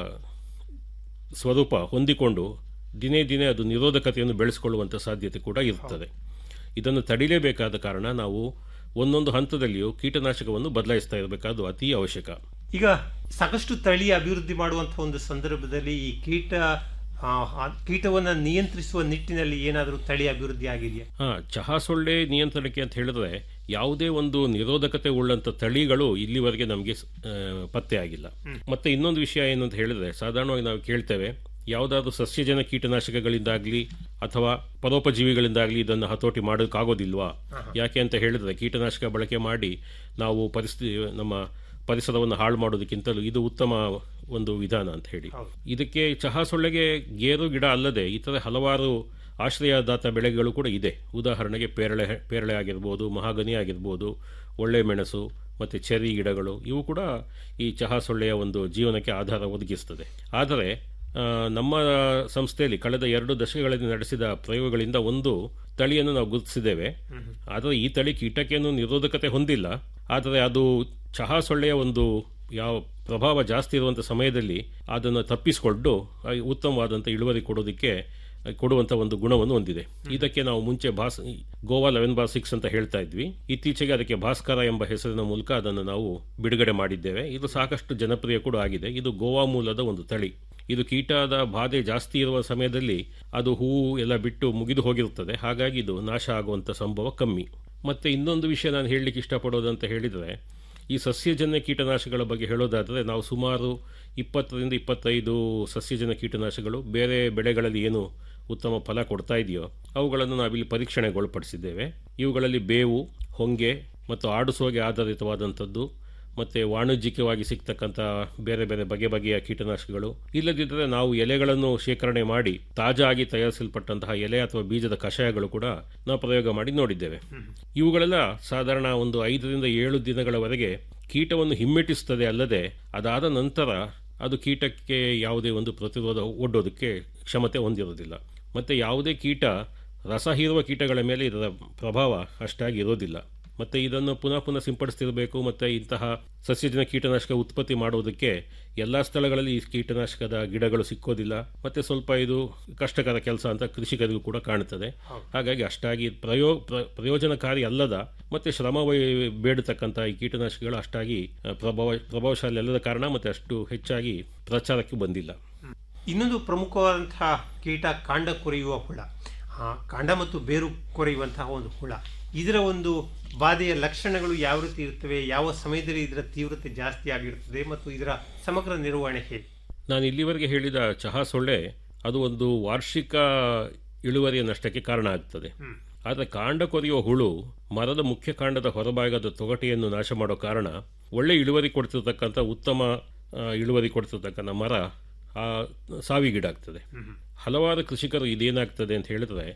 ಸ್ವರೂಪ ಹೊಂದಿಕೊಂಡು ದಿನೇ ದಿನೇ ಅದು ನಿರೋಧಕತೆಯನ್ನು ಬೆಳೆಸಿಕೊಳ್ಳುವಂಥ ಸಾಧ್ಯತೆ ಕೂಡ ಇರುತ್ತದೆ ಇದನ್ನು ತಡಿಲೇಬೇಕಾದ ಕಾರಣ ನಾವು ಒಂದೊಂದು ಹಂತದಲ್ಲಿಯೂ ಕೀಟನಾಶಕವನ್ನು ಬದಲಾಯಿಸ್ತಾ ಇರಬೇಕಾದ್ದು ಅತಿ ಅವಶ್ಯಕ ಈಗ ಸಾಕಷ್ಟು ತಳಿ ಅಭಿವೃದ್ಧಿ ಮಾಡುವಂತಹ ಒಂದು ಸಂದರ್ಭದಲ್ಲಿ ಈ ಕೀಟ ಆ, ಆ ಕೀಟವನ್ನ ನಿಯಂತ್ರಿಸುವ ನಿಟ್ಟಿನಲ್ಲಿ ಏನಾದರೂ ತಳಿ ಅಭಿವೃದ್ಧಿ ಆಗಿದೆಯಾ ಹಾ ಚಹಾ ಸೊಳ್ಳೆ ನಿಯಂತ್ರಣಕ್ಕೆ ಅಂತ ಹೇಳಿದ್ರೆ ಯಾವುದೇ ಒಂದು ನಿರೋಧಕತೆ ಉಳ್ಳಂತ ತಳಿಗಳು ಇಲ್ಲಿವರೆಗೆ ನಮಗೆ ಪತ್ತೆ ಆಗಿಲ್ಲ ಮತ್ತೆ ಇನ್ನೊಂದು ವಿಷಯ ಏನು ಅಂತ ಹೇಳಿದ್ರೆ ಸಾಧಾರಣವಾಗಿ ನಾವು ಕೇಳ್ತೇವೆ ಯಾವುದಾದ್ರೂ ಸಸ್ಯಜನ ಕೀಟನಾಶಕಗಳಿಂದಾಗ್ಲಿ ಅಥವಾ ಪರೋಪಜೀವಿಗಳಿಂದಾಗ್ಲಿ ಇದನ್ನು ಹತೋಟಿ ಮಾಡೋಕ್ಕಾಗೋದಿಲ್ವಾ ಯಾಕೆ ಅಂತ ಹೇಳಿದ್ರೆ ಕೀಟನಾಶಕ ಬಳಕೆ ಮಾಡಿ ನಾವು ಪರಿಸ್ಥಿತಿ ನಮ್ಮ ಪರಿಸರವನ್ನು ಹಾಳು ಮಾಡೋದಕ್ಕಿಂತಲೂ ಇದು ಉತ್ತಮ ಒಂದು ವಿಧಾನ ಅಂತ ಹೇಳಿ ಇದಕ್ಕೆ ಚಹಾ ಸೊಳ್ಳೆಗೆ ಗೇರು ಗಿಡ ಅಲ್ಲದೆ ಇತರೆ ಹಲವಾರು ಆಶ್ರಯದಾತ ಬೆಳೆಗಳು ಕೂಡ ಇದೆ ಉದಾಹರಣೆಗೆ ಪೇರಳೆ ಪೇರಳೆ ಆಗಿರ್ಬೋದು ಮಹಾಗನಿ ಆಗಿರ್ಬೋದು ಒಳ್ಳೆ ಮೆಣಸು ಮತ್ತು ಚೆರಿ ಗಿಡಗಳು ಇವು ಕೂಡ ಈ ಚಹಾ ಸೊಳ್ಳೆಯ ಒಂದು ಜೀವನಕ್ಕೆ ಆಧಾರ ಒದಗಿಸ್ತದೆ ಆದರೆ ಆ, ನಮ್ಮ ಸಂಸ್ಥೆಯಲ್ಲಿ ಕಳೆದ ಎರಡು ದಶಕಗಳಲ್ಲಿ ನಡೆಸಿದ ಪ್ರಯೋಗಗಳಿಂದ ಒಂದು ತಳಿಯನ್ನು ನಾವು ಗುರುತಿಸಿದ್ದೇವೆ ಆದರೆ ಈ ತಳಿ ಕೀಟಕ್ಕೇನು ನಿರೋಧಕತೆ ಹೊಂದಿಲ್ಲ ಆದರೆ ಅದು ಚಹಾ ಸೊಳ್ಳೆಯ ಒಂದು ಯಾವ ಪ್ರಭಾವ ಜಾಸ್ತಿ ಇರುವಂಥ ಸಮಯದಲ್ಲಿ ಅದನ್ನು ತಪ್ಪಿಸಿಕೊಂಡು ಆ, ಉತ್ತಮವಾದಂಥ ಇಳುವರಿ ಕೊಡೋದಕ್ಕೆ ಆ, ಕೊಡುವಂಥ ಒಂದು ಗುಣವನ್ನು ಹೊಂದಿದೆ ಇದಕ್ಕೆ ನಾವು ಮುಂಚೆ ಭಾಸ್ ಗೋವಾ ಲೆವೆನ್ ಬಾರ್ ಸಿಕ್ಸ್ ಅಂತ ಹೇಳ್ತಾ ಇದ್ವಿ ಇತ್ತೀಚೆಗೆ ಅದಕ್ಕೆ ಭಾಸ್ಕರ ಎಂಬ ಹೆಸರಿನ ಮೂಲಕ ಅದನ್ನು ನಾವು ಬಿಡುಗಡೆ ಮಾಡಿದ್ದೇವೆ ಇದು ಸಾಕಷ್ಟು ಜನಪ್ರಿಯ ಕೂಡ ಆಗಿದೆ ಇದು ಗೋವಾ ಮೂಲದ ಒಂದು ತಳಿ ಇದು ಕೀಟದ ಬಾಧೆ ಜಾಸ್ತಿ ಇರುವ ಸಮಯದಲ್ಲಿ ಅದು ಹೂವು ಎಲ್ಲ ಬಿಟ್ಟು ಮುಗಿದು ಹೋಗಿರುತ್ತದೆ ಹಾಗಾಗಿ ಇದು ನಾಶ ಆಗುವಂಥ ಸಂಭವ ಕಮ್ಮಿ ಮತ್ತೆ ಇನ್ನೊಂದು ವಿಷಯ ನಾನು ಹೇಳಲಿಕ್ಕೆ ಇಷ್ಟಪಡೋದಂತ ಹೇಳಿದರೆ ಈ ಸಸ್ಯಜನ್ಯ ಕೀಟನಾಶಕಗಳ ಬಗ್ಗೆ ಹೇಳೋದಾದರೆ ನಾವು ಸುಮಾರು ಇಪ್ಪತ್ತರಿಂದ ಇಪ್ಪತ್ತೈದು ಸಸ್ಯಜನ್ಯ ಕೀಟನಾಶಕಗಳು ಬೇರೆ ಬೆಳೆಗಳಲ್ಲಿ ಏನು ಉತ್ತಮ ಫಲ ಕೊಡ್ತಾ ಇದೆಯೋ ಅವುಗಳನ್ನು ನಾವಿಲ್ಲಿ ಪರೀಕ್ಷಣೆಗೊಳಪಡಿಸಿದ್ದೇವೆ ಇವುಗಳಲ್ಲಿ ಬೇವು ಹೊಂಗೆ ಮತ್ತು ಆಡುಸೋಗೆ ಆಧಾರಿತವಾದಂಥದ್ದು ಮತ್ತು ವಾಣಿಜ್ಯಿಕವಾಗಿ ಸಿಗ್ತಕ್ಕಂಥ ಬೇರೆ ಬೇರೆ ಬಗೆ ಬಗೆಯ ಕೀಟನಾಶಕಗಳು ಇಲ್ಲದಿದ್ದರೆ ನಾವು ಎಲೆಗಳನ್ನು ಶೇಖರಣೆ ಮಾಡಿ ತಾಜಾ ಆಗಿ ತಯಾರಿಸಲ್ಪಟ್ಟಂತಹ ಎಲೆ ಅಥವಾ ಬೀಜದ ಕಷಾಯಗಳು ಕೂಡ ನಾವು ಪ್ರಯೋಗ ಮಾಡಿ ನೋಡಿದ್ದೇವೆ ಇವುಗಳೆಲ್ಲ ಸಾಧಾರಣ ಒಂದು ಐದರಿಂದ ಏಳು ದಿನಗಳವರೆಗೆ ಕೀಟವನ್ನು ಹಿಮ್ಮೆಟ್ಟಿಸುತ್ತದೆ ಅಲ್ಲದೆ ಅದಾದ ನಂತರ ಅದು ಕೀಟಕ್ಕೆ ಯಾವುದೇ ಒಂದು ಪ್ರತಿರೋಧ ಒಡ್ಡೋದಕ್ಕೆ ಕ್ಷಮತೆ ಹೊಂದಿರೋದಿಲ್ಲ ಮತ್ತು ಯಾವುದೇ ಕೀಟ ರಸ ಹೀರುವ ಕೀಟಗಳ ಮೇಲೆ ಇದರ ಪ್ರಭಾವ ಅಷ್ಟಾಗಿ ಇರೋದಿಲ್ಲ ಮತ್ತು ಇದನ್ನು ಪುನಃ ಪುನಃ ಸಿಂಪಡಿಸ್ತಿರಬೇಕು ಮತ್ತು ಇಂತಹ ಸಸ್ಯಜನ ಕೀಟನಾಶಕ ಉತ್ಪತ್ತಿ ಮಾಡುವುದಕ್ಕೆ ಎಲ್ಲ ಸ್ಥಳಗಳಲ್ಲಿ ಈ ಕೀಟನಾಶಕದ ಗಿಡಗಳು ಸಿಕ್ಕೋದಿಲ್ಲ ಮತ್ತು ಸ್ವಲ್ಪ ಇದು ಕಷ್ಟಕರ ಕೆಲಸ ಅಂತ ಕೃಷಿಕರಿಗೂ ಕೂಡ ಕಾಣುತ್ತದೆ ಹಾಗಾಗಿ ಅಷ್ಟಾಗಿ ಪ್ರಯೋ ಪ್ರ- ಪ್ರಯೋಜನಕಾರಿ ಅಲ್ಲದ ಮತ್ತು ಶ್ರಮ ವೈ- ಬೇಡತಕ್ಕಂಥ ಈ ಕೀಟನಾಶಕಗಳು ಅಷ್ಟಾಗಿ ಆ, ಪ್ರಭಾವ ಪ್ರಭಾವಶಾಲಿ ಅಲ್ಲದ ಕಾರಣ ಮತ್ತು ಅಷ್ಟು ಹೆಚ್ಚಾಗಿ ಪ್ರಚಾರಕ್ಕೆ ಬಂದಿಲ್ಲ ಇನ್ನೊಂದು ಪ್ರಮುಖವಾದಂತಹ ಕೀಟ ಕಾಂಡ ಕೊರೆಯುವ ಹುಳ ಆ, ಕಾಂಡ ಮತ್ತು ಬೇರು ಕೊರೆಯುವಂತಹ ಒಂದು ಹುಳ ಇದರ ಒಂದು ಬಾಧೆಯ ಲಕ್ಷಣಗಳು ಯಾವ ರೀತಿ ಇರುತ್ತವೆ ಯಾವ ಸಮಯದಲ್ಲಿ ಇದರ ತೀವ್ರತೆ ಜಾಸ್ತಿ ಆಗಿರುತ್ತದೆ ಮತ್ತು ಇದರ ಸಮಗ್ರ ನಿರ್ವಹಣೆ ಹೇಗೆ ನಾನು ಇಲ್ಲಿವರೆಗೆ ಹೇಳಿದ ಚಹಾ ಸೊಳ್ಳೆ ಅದು ಒಂದು ವಾರ್ಷಿಕ ಇಳುವರಿಯ ನಷ್ಟಕ್ಕೆ ಕಾರಣ ಆಗ್ತದೆ ಆದರೆ ಕಾಂಡ ಕೊರೆಯುವ ಹುಳು ಮರದ ಮುಖ್ಯ ಕಾಂಡದ ಹೊರಭಾಗದ ತೊಗಟೆಯನ್ನು ನಾಶ ಮಾಡೋ ಕಾರಣ ಒಳ್ಳೆ ಇಳುವರಿ ಕೊಡ್ತಿರ್ತಕ್ಕಂಥ ಉತ್ತಮ ಆ, ಇಳುವರಿ ಕೊಡ್ತಿರ್ತಕ್ಕಂಥ ಮರ ಆ, ಸಾವಿಗೀಡಾಗ್ತದೆ ಹಲವಾರು ಕೃಷಿಕರು ಇದೇನಾಗ್ತದೆ ಅಂತ ಹೇಳಿದ್ರೆ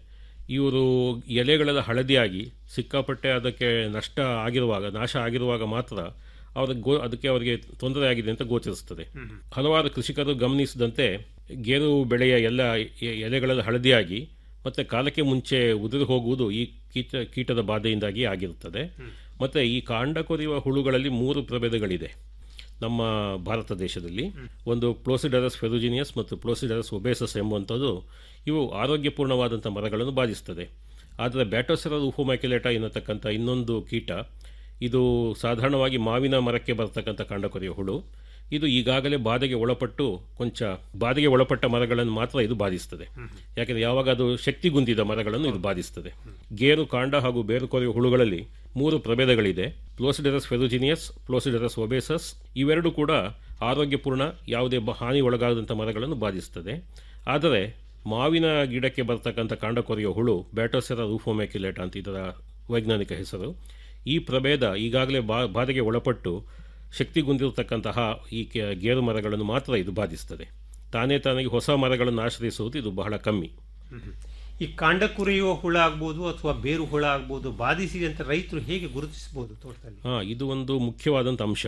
ಇವರು ಎಲೆಗಳೆಲ್ಲ ಹಳದಿಯಾಗಿ ಸಿಕ್ಕಾಪಟ್ಟೆ ಅದಕ್ಕೆ ನಷ್ಟ ಆಗಿರುವಾಗ ನಾಶ ಆಗಿರುವಾಗ ಮಾತ್ರ ಅವ್ರಿಗೆ ಗೋ ಅದಕ್ಕೆ ಅವರಿಗೆ ತೊಂದರೆ ಆಗಿದೆ ಅಂತ ಗೋಚರಿಸ್ತದೆ ಹಲವಾರು ಕೃಷಿಕರು ಗಮನಿಸಿದಂತೆ ಗೇರು ಬೆಳೆಯ ಎಲ್ಲ ಎ- ಎಲೆಗಳೆಲ್ಲ ಹಳದಿಯಾಗಿ ಮತ್ತು ಕಾಲಕ್ಕೆ ಮುಂಚೆ ಉದುರಿ ಹೋಗುವುದು ಈ ಕೀಟ ಕೀಟದ ಬಾಧೆಯಿಂದಾಗಿ ಆಗಿರುತ್ತದೆ ಮತ್ತು ಈ ಕಾಂಡ ಕೊರೆಯುವ ಹುಳುಗಳಲ್ಲಿ ಮೂರು ಪ್ರಭೇದಗಳಿದೆ ನಮ್ಮ ಭಾರತ ದೇಶದಲ್ಲಿ ಒಂದು ಪ್ಲೋಸಿಡರಸ್ ಫೆರುಜಿನಿಯಸ್ ಮತ್ತು ಪ್ಲೋಸಿಡರಸ್ ಒಬೇಸಸ್ ಎಂಬುವಂಥದ್ದು ಇವು ಆರೋಗ್ಯಪೂರ್ಣವಾದಂಥ ಮರಗಳನ್ನು ಬಾಧಿಸ್ತದೆ ಆದರೆ ಬ್ಯಾಟೋಸೆರ ಉಫೋಮ್ಯಾಕ್ಯುಲೇಟ ಎನ್ನತಕ್ಕಂಥ ಇನ್ನೊಂದು ಕೀಟ ಇದು ಸಾಧಾರಣವಾಗಿ ಮಾವಿನ ಮರಕ್ಕೆ ಬರ್ತಕ್ಕಂಥ ಕಾಂಡಕೊರೆಯುವ ಹುಳು ಇದು ಈಗಾಗಲೇ ಬಾಧೆಗೆ ಒಳಪಟ್ಟು ಕೊಂಚ ಬಾಧೆಗೆ ಒಳಪಟ್ಟ ಮರಗಳನ್ನು ಮಾತ್ರ ಇದು ಬಾಧಿಸ್ತದೆ ಯಾಕೆಂದರೆ ಯಾವಾಗ ಅದು ಶಕ್ತಿಗುಂದಿದ ಮರಗಳನ್ನು ಇದು ಬಾಧಿಸ್ತದೆ ಗೇರು ಕಾಂಡ ಹಾಗೂ ಬೇರು ಕೊರೆಯುವ ಹುಳುಗಳಲ್ಲಿ ಮೂರು ಪ್ರಭೇದಗಳಿದೆ ಪ್ಲೋಸಿಡರಸ್ ಫೆರುಜಿನಿಯಸ್ ಪ್ಲೋಸಿಡರಸ್ ಒಬೇಸಸ್ ಇವೆರಡು ಕೂಡ ಆರೋಗ್ಯಪೂರ್ಣ ಯಾವುದೇ ಬ- ಹಾನಿ ಒಳಗಾಗದಂಥ ಮರಗಳನ್ನು ಬಾಧಿಸ್ತದೆ ಆದರೆ ಮಾವಿನ ಗಿಡಕ್ಕೆ ಬರ್ತಕ್ಕಂಥ ಕಾಂಡ ಕೊರೆಯುವ ಹುಳು ಬ್ಯಾಟೋಸೆರ ರೂಫೋಮ್ಯಾಕ್ಯುಲೇಟ್ ಅಂತ ಇದರ ವೈಜ್ಞಾನಿಕ ಹೆಸರು ಈ ಪ್ರಭೇದ ಈಗಾಗಲೇ ಬಾ ಬಾಧೆಗೆ ಒಳಪಟ್ಟು ಶಕ್ತಿಗುಂದಿರತಕ್ಕಂತಹ ಈ ಕೆ- ಗೇರು ಮರಗಳನ್ನು ಮಾತ್ರ ಇದು ಬಾಧಿಸ್ತದೆ ತಾನೇ ತಾನಾಗಿ ಹೊಸ ಮರಗಳನ್ನು ಆಶ್ರಯಿಸುವುದು ಇದು ಬಹಳ ಕಮ್ಮಿ ಈ ಕಾಂಡ ಕುರಿಯುವ ಹುಳ ಆಗ್ಬೋದು ಅಥವಾ ಬೇರು ಹುಳ ಆಗ್ಬೋದು ಬಾಧಿಸಿದೆ ಅಂತ ರೈತರು ಹೇಗೆ ಗುರುತಿಸಬಹುದು ತೋಟದಲ್ಲಿ ಹಾಂ ಇದು ಒಂದು ಮುಖ್ಯವಾದಂಥ ಅಂಶ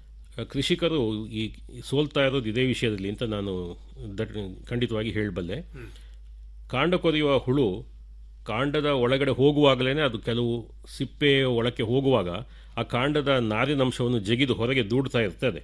ಕೃಷಿಕರು ಈ ಸೋಲ್ತಾ ಇರೋದು ಇದೇ ವಿಷಯದಲ್ಲಿ ಅಂತ ನಾನು ದಟ್ ಖಂಡಿತವಾಗಿ ಹೇಳಬಲ್ಲೆ ಕಾಂಡ ಕೊರೆಯುವ ಹುಳು ಕಾಂಡದ ಒಳಗಡೆ ಹೋಗುವಾಗಲೇ ಅದು ಕೆಲವು ಸಿಪ್ಪೆಯ ಒಳಕ್ಕೆ ಹೋಗುವಾಗ ಆ ಕಾಂಡದ ನಾರಿನಂಶವನ್ನು ಜಗಿದು ಹೊರಗೆ ದೂಡ್ತಾ ಇರ್ತದೆ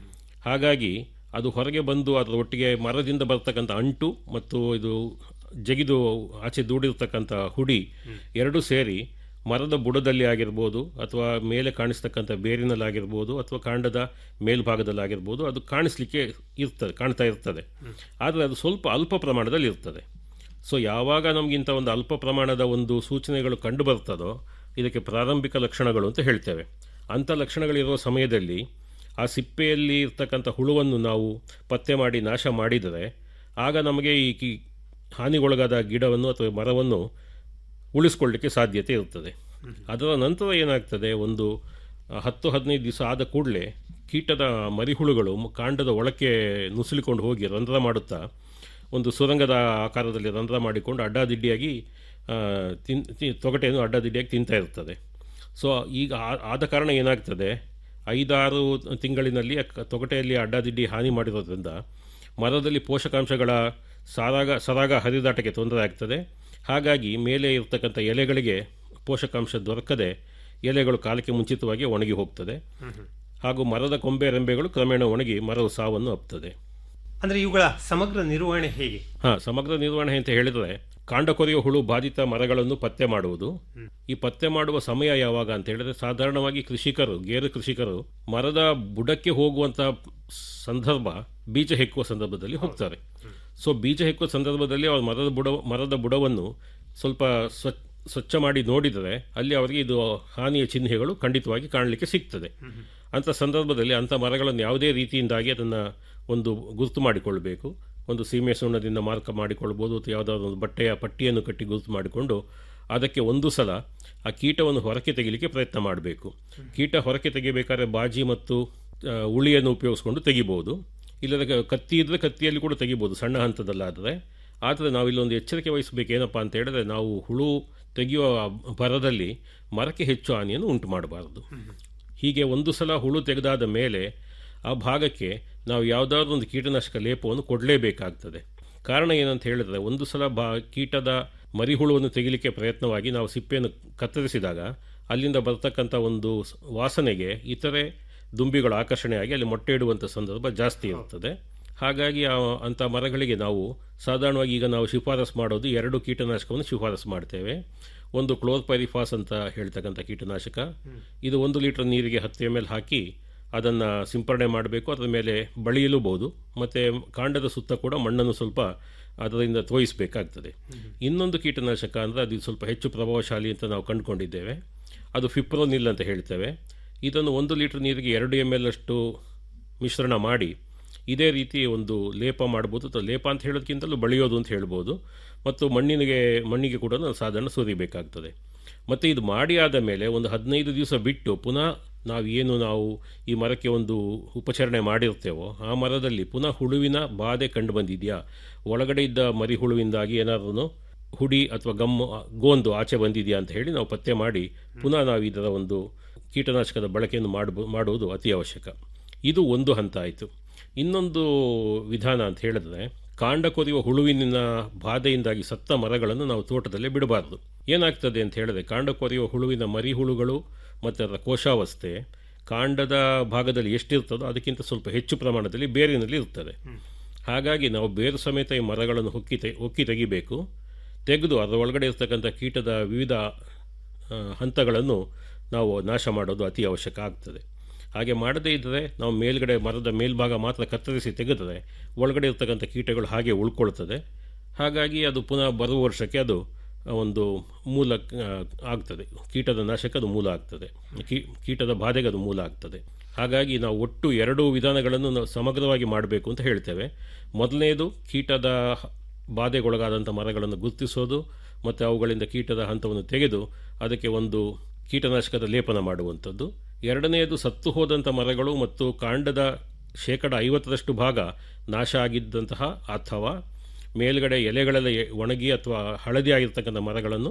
ಹಾಗಾಗಿ ಅದು ಹೊರಗೆ ಬಂದು ಅದರ ಒಟ್ಟಿಗೆ ಮರದಿಂದ ಬರ್ತಕ್ಕಂಥ ಅಂಟು ಮತ್ತು ಇದು ಜಗಿದು ಆಚೆ ದೂಡಿರ್ತಕ್ಕಂಥ ಹುಡಿ ಎರಡೂ ಸೇರಿ ಮರದ ಬುಡದಲ್ಲಿ ಆಗಿರ್ಬೋದು ಅಥವಾ ಮೇಲೆ ಕಾಣಿಸ್ತಕ್ಕಂಥ ಬೇರಿನಲ್ಲಾಗಿರ್ಬೋದು ಅಥವಾ ಕಾಂಡದ ಮೇಲ್ಭಾಗದಲ್ಲಾಗಿರ್ಬೋದು ಅದು ಕಾಣಿಸ್ಲಿಕ್ಕೆ ಇರ್ತದೆ ಕಾಣ್ತಾ ಇರ್ತದೆ ಆದರೆ ಅದು ಸ್ವಲ್ಪ ಅಲ್ಪ ಪ್ರಮಾಣದಲ್ಲಿ ಇರ್ತದೆ ಸೊ ಯಾವಾಗ ನಮಗಿಂತ ಒಂದು ಅಲ್ಪ ಪ್ರಮಾಣದ ಒಂದು ಸೂಚನೆಗಳು ಕಂಡು ಬರ್ತದೋ ಇದಕ್ಕೆ ಪ್ರಾರಂಭಿಕ ಲಕ್ಷಣಗಳು ಅಂತ ಹೇಳ್ತೇವೆ ಅಂಥ ಲಕ್ಷಣಗಳಿರುವ ಸಮಯದಲ್ಲಿ ಆ ಸಿಪ್ಪೆಯಲ್ಲಿ ಇರ್ತಕ್ಕಂಥ ಹುಳುವನ್ನು ನಾವು ಪತ್ತೆ ಮಾಡಿ ನಾಶ ಮಾಡಿದರೆ ಆಗ ನಮಗೆ ಈ ಕಿ- ಹಾನಿಗೊಳಗಾದ ಗಿಡವನ್ನು ಅಥವಾ ಮರವನ್ನು ಉಳಿಸ್ಕೊಳ್ಳಿಕ್ಕೆ ಸಾಧ್ಯತೆ ಇರ್ತದೆ ಅದರ ನಂತರ ಏನಾಗ್ತದೆ ಒಂದು ಆ, ಹತ್ತು ಹದಿನೈದು ದಿವಸ ಆದ ಕೂಡಲೇ ಕೀಟದ ಮರಿಹುಳುಗಳು ಮ- ಕಾಂಡದ ಒಳಕ್ಕೆ ನುಸುಳಿಕೊಂಡು ಹೋಗಿ ರಂಧ್ರ ಮಾಡುತ್ತಾ ಒಂದು ಸುರಂಗದ ಆಕಾರದಲ್ಲಿ ರಂಧ್ರ ಮಾಡಿಕೊಂಡು ಅಡ್ಡಾದಿಡ್ಡಿಯಾಗಿ ಆ, ತಿನ್ ತಿ- ತೊಗಟೆಯನ್ನು ಅಡ್ಡಾದಿಡ್ಡಿಯಾಗಿ ತಿಂತಾ ಇರ್ತದೆ ಸೊ ಈಗ ಆ- ಆದ ಕಾರಣ ಏನಾಗ್ತದೆ ಐದಾರು ತಿಂಗಳಿನಲ್ಲಿ ಆ ಕ- ತೊಗಟೆಯಲ್ಲಿ ಅಡ್ಡಾದಿಡ್ಡಿ ಹಾನಿ ಮಾಡಿರೋದ್ರಿಂದ ಮರದಲ್ಲಿ ಪೋಷಕಾಂಶಗಳ ಸಾರಾಗ ಸರಾಗ ಹರಿದಾಟಕ್ಕೆ ತೊಂದರೆ ಆಗ್ತದೆ ಹಾಗಾಗಿ ಮೇಲೆ ಇರ್ತಕ್ಕಂಥ ಎಲೆಗಳಿಗೆ ಪೋಷಕಾಂಶ ದೊರಕದೆ ಎಲೆಗಳು ಕಾಲಕ್ಕೆ ಮುಂಚಿತವಾಗಿ ಒಣಗಿ ಹೋಗ್ತದೆ ಹಾಗೂ ಮರದ ಕೊಂಬೆ ರೆಂಬೆಗಳು ಕ್ರಮೇಣ ಒಣಗಿ ಮರವು ಸಾವನ್ನು ಅಪ್ತದೆ ಅಂದ್ರೆ ಇವುಗಳ ಸಮಗ್ರ ನಿರ್ವಹಣೆ ಹೇಗೆ ಹಾ ಸಮಗ್ರ ನಿರ್ವಹಣೆ ಅಂತ ಹೇಳಿದ್ರೆ ಕಾಂಡ ಕೊರೆಯುವ ಹುಳು ಬಾಧಿತ ಮರಗಳನ್ನು ಪತ್ತೆ ಮಾಡುವುದು ಈ ಪತ್ತೆ ಮಾಡುವ ಸಮಯ ಯಾವಾಗ ಅಂತ ಹೇಳಿದ್ರೆ ಸಾಧಾರಣವಾಗಿ ಕೃಷಿಕರು ಗೇರು ಕೃಷಿಕರು ಮರದ ಬುಡಕ್ಕೆ ಹೋಗುವಂತ ಸಂದರ್ಭ ಬೀಜ ಹೆಕ್ಕುವ ಸಂದರ್ಭದಲ್ಲಿ ಹೋಗ್ತಾರೆ ಸೊ ಬೀಜ ಹೆಕ್ಕುವ ಸಂದರ್ಭದಲ್ಲಿ ಅವರು ಮರದ ಬುಡ ಮರದ ಬುಡವನ್ನು ಸ್ವಲ್ಪ ಸ್ವಚ್ಛ ಸ್ವಚ್ಛ ಮಾಡಿ ನೋಡಿದರೆ ಅಲ್ಲಿ ಅವರಿಗೆ ಇದು ಹಾನಿಯ ಚಿಹ್ನೆಗಳು ಖಂಡಿತವಾಗಿ ಕಾಣಲಿಕ್ಕೆ ಸಿಗ್ತದೆ ಅಂಥ ಸಂದರ್ಭದಲ್ಲಿ ಅಂಥ ಮರಗಳನ್ನು ಯಾವುದೇ ರೀತಿಯಿಂದಾಗಿ ಅದನ್ನು ಒಂದು ಗುರುತು ಮಾಡಿಕೊಳ್ಬೇಕು ಒಂದು ಸೀಮೆ ಸುಣ್ಣದಿಂದ ಮಾರ್ಕ ಮಾಡಿಕೊಳ್ಬೋದು ಅಥವಾ ಯಾವುದಾದ್ರು ಒಂದು ಬಟ್ಟೆಯ ಪಟ್ಟಿಯನ್ನು ಕಟ್ಟಿ ಗುರುತು ಮಾಡಿಕೊಂಡು ಅದಕ್ಕೆ ಒಂದು ಸಲ ಆ ಕೀಟವನ್ನು ಹೊರಕ್ಕೆ ತೆಗಿಲಿಕ್ಕೆ ಪ್ರಯತ್ನ ಮಾಡಬೇಕು ಕೀಟ ಹೊರಕ್ಕೆ ತೆಗಿಬೇಕಾದ್ರೆ ಬಾಜಿ ಮತ್ತು ಆ, ಉಳಿಯನ್ನು ಉಪಯೋಗಿಸ್ಕೊಂಡು ತೆಗಿಬೋದು ಇಲ್ಲದ ಕ- ಕತ್ತಿ ಇದ್ದರೆ ಕತ್ತಿಯಲ್ಲಿ ಕೂಡ ತೆಗಿಬೋದು ಸಣ್ಣ ಹಂತದಲ್ಲಾದರೆ ಆದರೆ ನಾವು ಇಲ್ಲೊಂದು ಎಚ್ಚರಿಕೆ ವಹಿಸಬೇಕು ಏನಪ್ಪ ಅಂತ ಹೇಳಿದ್ರೆ ನಾವು ಹುಳು ತೆಗೆಯುವ ಭರದಲ್ಲಿ ಮರಕ್ಕೆ ಹೆಚ್ಚು ಹಾನಿಯನ್ನು ಉಂಟು ಮಾಡಬಾರದು ಹೀಗೆ ಒಂದು ಸಲ ಹುಳು ತೆಗೆದಾದ ಮೇಲೆ ಆ ಭಾಗಕ್ಕೆ ನಾವು ಯಾವುದಾದ್ರೂ ಒಂದು ಕೀಟನಾಶಕ ಲೇಪವನ್ನು ಕೊಡಲೇಬೇಕಾಗ್ತದೆ ಕಾರಣ ಏನಂತ ಹೇಳಿದ್ರೆ ಒಂದು ಸಲ ಬಾ ಕೀಟದ ಮರಿಹುಳುವನ್ನು ತೆಗಿಲಿಕ್ಕೆ ಪ್ರಯತ್ನವಾಗಿ ನಾವು ಸಿಪ್ಪೆಯನ್ನು ಕತ್ತರಿಸಿದಾಗ ಅಲ್ಲಿಂದ ಬರ್ತಕ್ಕಂಥ ಒಂದು ಸ್- ವಾಸನೆಗೆ ಇತರೆ ದುಂಬಿಗಳು ಆಕರ್ಷಣೆಯಾಗಿ ಅಲ್ಲಿ ಮೊಟ್ಟೆ ಇಡುವಂಥ ಸಂದರ್ಭ ಜಾಸ್ತಿ ಇರುತ್ತದೆ ಹಾಗಾಗಿ ಆ ಅಂಥ ಮರಗಳಿಗೆ ನಾವು ಸಾಧಾರಣವಾಗಿ ಈಗ ನಾವು ಶಿಫಾರಸು ಮಾಡೋದು ಎರಡು ಕೀಟನಾಶಕವನ್ನು ಶಿಫಾರಸು ಮಾಡ್ತೇವೆ ಒಂದು ಕ್ಲೋರ್ಪೈರಿಫಾಸ್ ಅಂತ ಹೇಳ್ತಕ್ಕಂಥ ಕೀಟನಾಶಕ ಇದು ಒಂದು ಲೀಟರ್ ನೀರಿಗೆ ಹತ್ತು ಎಮ್ ಎಲ್ ಹಾಕಿ ಅದನ್ನು ಸಿಂಪರಣೆ ಮಾಡಬೇಕು ಅದರ ಮೇಲೆ ಬಳಿಯಲೂಬಹುದು ಮತ್ತು ಕಾಂಡದ ಸುತ್ತ ಕೂಡ ಮಣ್ಣನ್ನು ಸ್ವಲ್ಪ ಅದರಿಂದ ತೋಯಿಸಬೇಕಾಗ್ತದೆ ಇನ್ನೊಂದು ಕೀಟನಾಶಕ ಅಂದರೆ ಅದು ಸ್ವಲ್ಪ ಹೆಚ್ಚು ಪ್ರಭಾವಶಾಲಿ ಅಂತ ನಾವು ಕಂಡುಕೊಂಡಿದ್ದೇವೆ ಅದು ಫಿಪ್ರೋನಿಲ್ ಅಂತ ಹೇಳ್ತೇವೆ ಇದನ್ನು ಒಂದು ಲೀಟರ್ ನೀರಿಗೆ ಎರಡು ಎಮ್ ಎಲ್ ಅಷ್ಟು ಮಿಶ್ರಣ ಮಾಡಿ ಇದೇ ರೀತಿ ಒಂದು ಲೇಪ ಮಾಡ್ಬೋದು ಅಥವಾ ಲೇಪ ಅಂತ ಹೇಳೋದಕ್ಕಿಂತಲೂ ಬಳಿಯೋದು ಅಂತ ಹೇಳ್ಬೋದು ಮತ್ತು ಮಣ್ಣಿನಿಗೆ ಮಣ್ಣಿಗೆ ಕೂಡ ನಾವು ಸಾಧಾರಣ ಸುರಿಬೇಕಾಗ್ತದೆ ಮತ್ತು ಇದು ಮಾಡಿ ಆದ ಮೇಲೆ ಒಂದು ಹದಿನೈದು ದಿವಸ ಬಿಟ್ಟು ಪುನಃ ನಾವು ಏನು ನಾವು ಈ ಮರಕ್ಕೆ ಒಂದು ಉಪಚರಣೆ ಮಾಡಿರ್ತೇವೋ ಆ ಮರದಲ್ಲಿ ಪುನಃ ಹುಳುವಿನ ಬಾಧೆ ಕಂಡು ಬಂದಿದೆಯಾ ಒಳಗಡೆ ಇದ್ದ ಮರಿ ಹುಳುವಿಂದಾಗಿ ಏನಾದ್ರೂ ಹುಡಿ ಅಥವಾ ಗಮ್ಮು ಗೋಂದು ಆಚೆ ಬಂದಿದೆಯಾ ಅಂತ ಹೇಳಿ ನಾವು ಪತ್ತೆ ಮಾಡಿ ಪುನಃ ನಾವು ಇದರ ಒಂದು ಕೀಟನಾಶಕದ ಬಳಕೆಯನ್ನು ಮಾಡಬ ಮಾಡುವುದು ಅತಿ ಅವಶ್ಯಕ ಇದು ಒಂದು ಹಂತ ಆಯಿತು ಇನ್ನೊಂದು ವಿಧಾನ ಅಂತ ಹೇಳಿದ್ರೆ ಕಾಂಡ ಕೊರೆಯುವ ಹುಳುವಿನ ಬಾಧೆಯಿಂದಾಗಿ ಸತ್ತ ಮರಗಳನ್ನು ನಾವು ತೋಟದಲ್ಲೇ ಬಿಡಬಾರ್ದು ಏನಾಗ್ತದೆ ಅಂತ ಹೇಳಿದ್ರೆ ಕಾಂಡ ಕೊರೆಯುವ ಹುಳುವಿನ ಮರಿ ಹುಳುಗಳು ಮತ್ತು ಅದರ ಕೋಶಾವಸ್ಥೆ ಕಾಂಡದ ಭಾಗದಲ್ಲಿ ಎಷ್ಟಿರ್ತದೋ ಅದಕ್ಕಿಂತ ಸ್ವಲ್ಪ ಹೆಚ್ಚು ಪ್ರಮಾಣದಲ್ಲಿ ಬೇರಿನಲ್ಲಿ ಇರ್ತದೆ ಹಾಗಾಗಿ ನಾವು ಬೇರು ಸಮೇತ ಈ ಮರಗಳನ್ನು ಹೊಕ್ಕಿ ತೆ ಹೊಕ್ಕಿ ತೆಗಿಬೇಕು ತೆಗೆದು ಅದರ ಒಳಗಡೆ ಇರ್ತಕ್ಕಂಥ ಕೀಟದ ವಿವಿಧ ಆ, ಹಂತಗಳನ್ನು ನಾವು ನಾಶ ಮಾಡೋದು ಅತಿ ಅವಶ್ಯಕ ಆಗ್ತದೆ ಹಾಗೆ ಮಾಡದೇ ಇದ್ದರೆ ನಾವು ಮೇಲ್ಗಡೆ ಮರದ ಮೇಲ್ಭಾಗ ಮಾತ್ರ ಕತ್ತರಿಸಿ ತೆಗೆದರೆ ಒಳಗಡೆ ಇರ್ತಕ್ಕಂಥ ಕೀಟಗಳು ಹಾಗೆ ಉಳ್ಕೊಳ್ತದೆ ಹಾಗಾಗಿ ಅದು ಪುನಃ ಬರುವ ವರ್ಷಕ್ಕೆ ಅದು ಒಂದು ಮೂಲ ಆ, ಆಗ್ತದೆ ಕೀಟದ ನಾಶಕ್ಕೆ ಅದು ಮೂಲ ಆಗ್ತದೆ ಕೀ ಕೀಟದ ಬಾಧೆಗೆ ಅದು ಮೂಲ ಆಗ್ತದೆ ಹಾಗಾಗಿ ನಾವು ಒಟ್ಟು ಎರಡು ವಿಧಾನಗಳನ್ನು ನಾವು ಸಮಗ್ರವಾಗಿ ಮಾಡಬೇಕು ಅಂತ ಹೇಳ್ತೇವೆ ಮೊದಲನೇದು ಕೀಟದ ಬಾಧೆಗೊಳಗಾದಂಥ ಮರಗಳನ್ನು ಗುರುತಿಸೋದು ಮತ್ತು ಅವುಗಳಿಂದ ಕೀಟದ ಹಂತವನ್ನು ತೆಗೆದು ಅದಕ್ಕೆ ಒಂದು ಕೀಟನಾಶಕದ ಲೇಪನ ಮಾಡುವಂಥದ್ದು ಎರಡನೆಯದು ಸತ್ತು ಹೋದಂಥ ಮರಗಳು ಮತ್ತು ಕಾಂಡದ ಶೇಕಡ ಐವತ್ತರಷ್ಟು ಭಾಗ ನಾಶ ಆಗಿದ್ದಂತಹ ಅಥವಾ ಮೇಲ್ಗಡೆ ಎಲೆಗಳೆಲ್ಲ ಎ- ಒಣಗಿ ಅಥವಾ ಹಳದಿ ಆಗಿರ್ತಕ್ಕಂಥ ಮರಗಳನ್ನು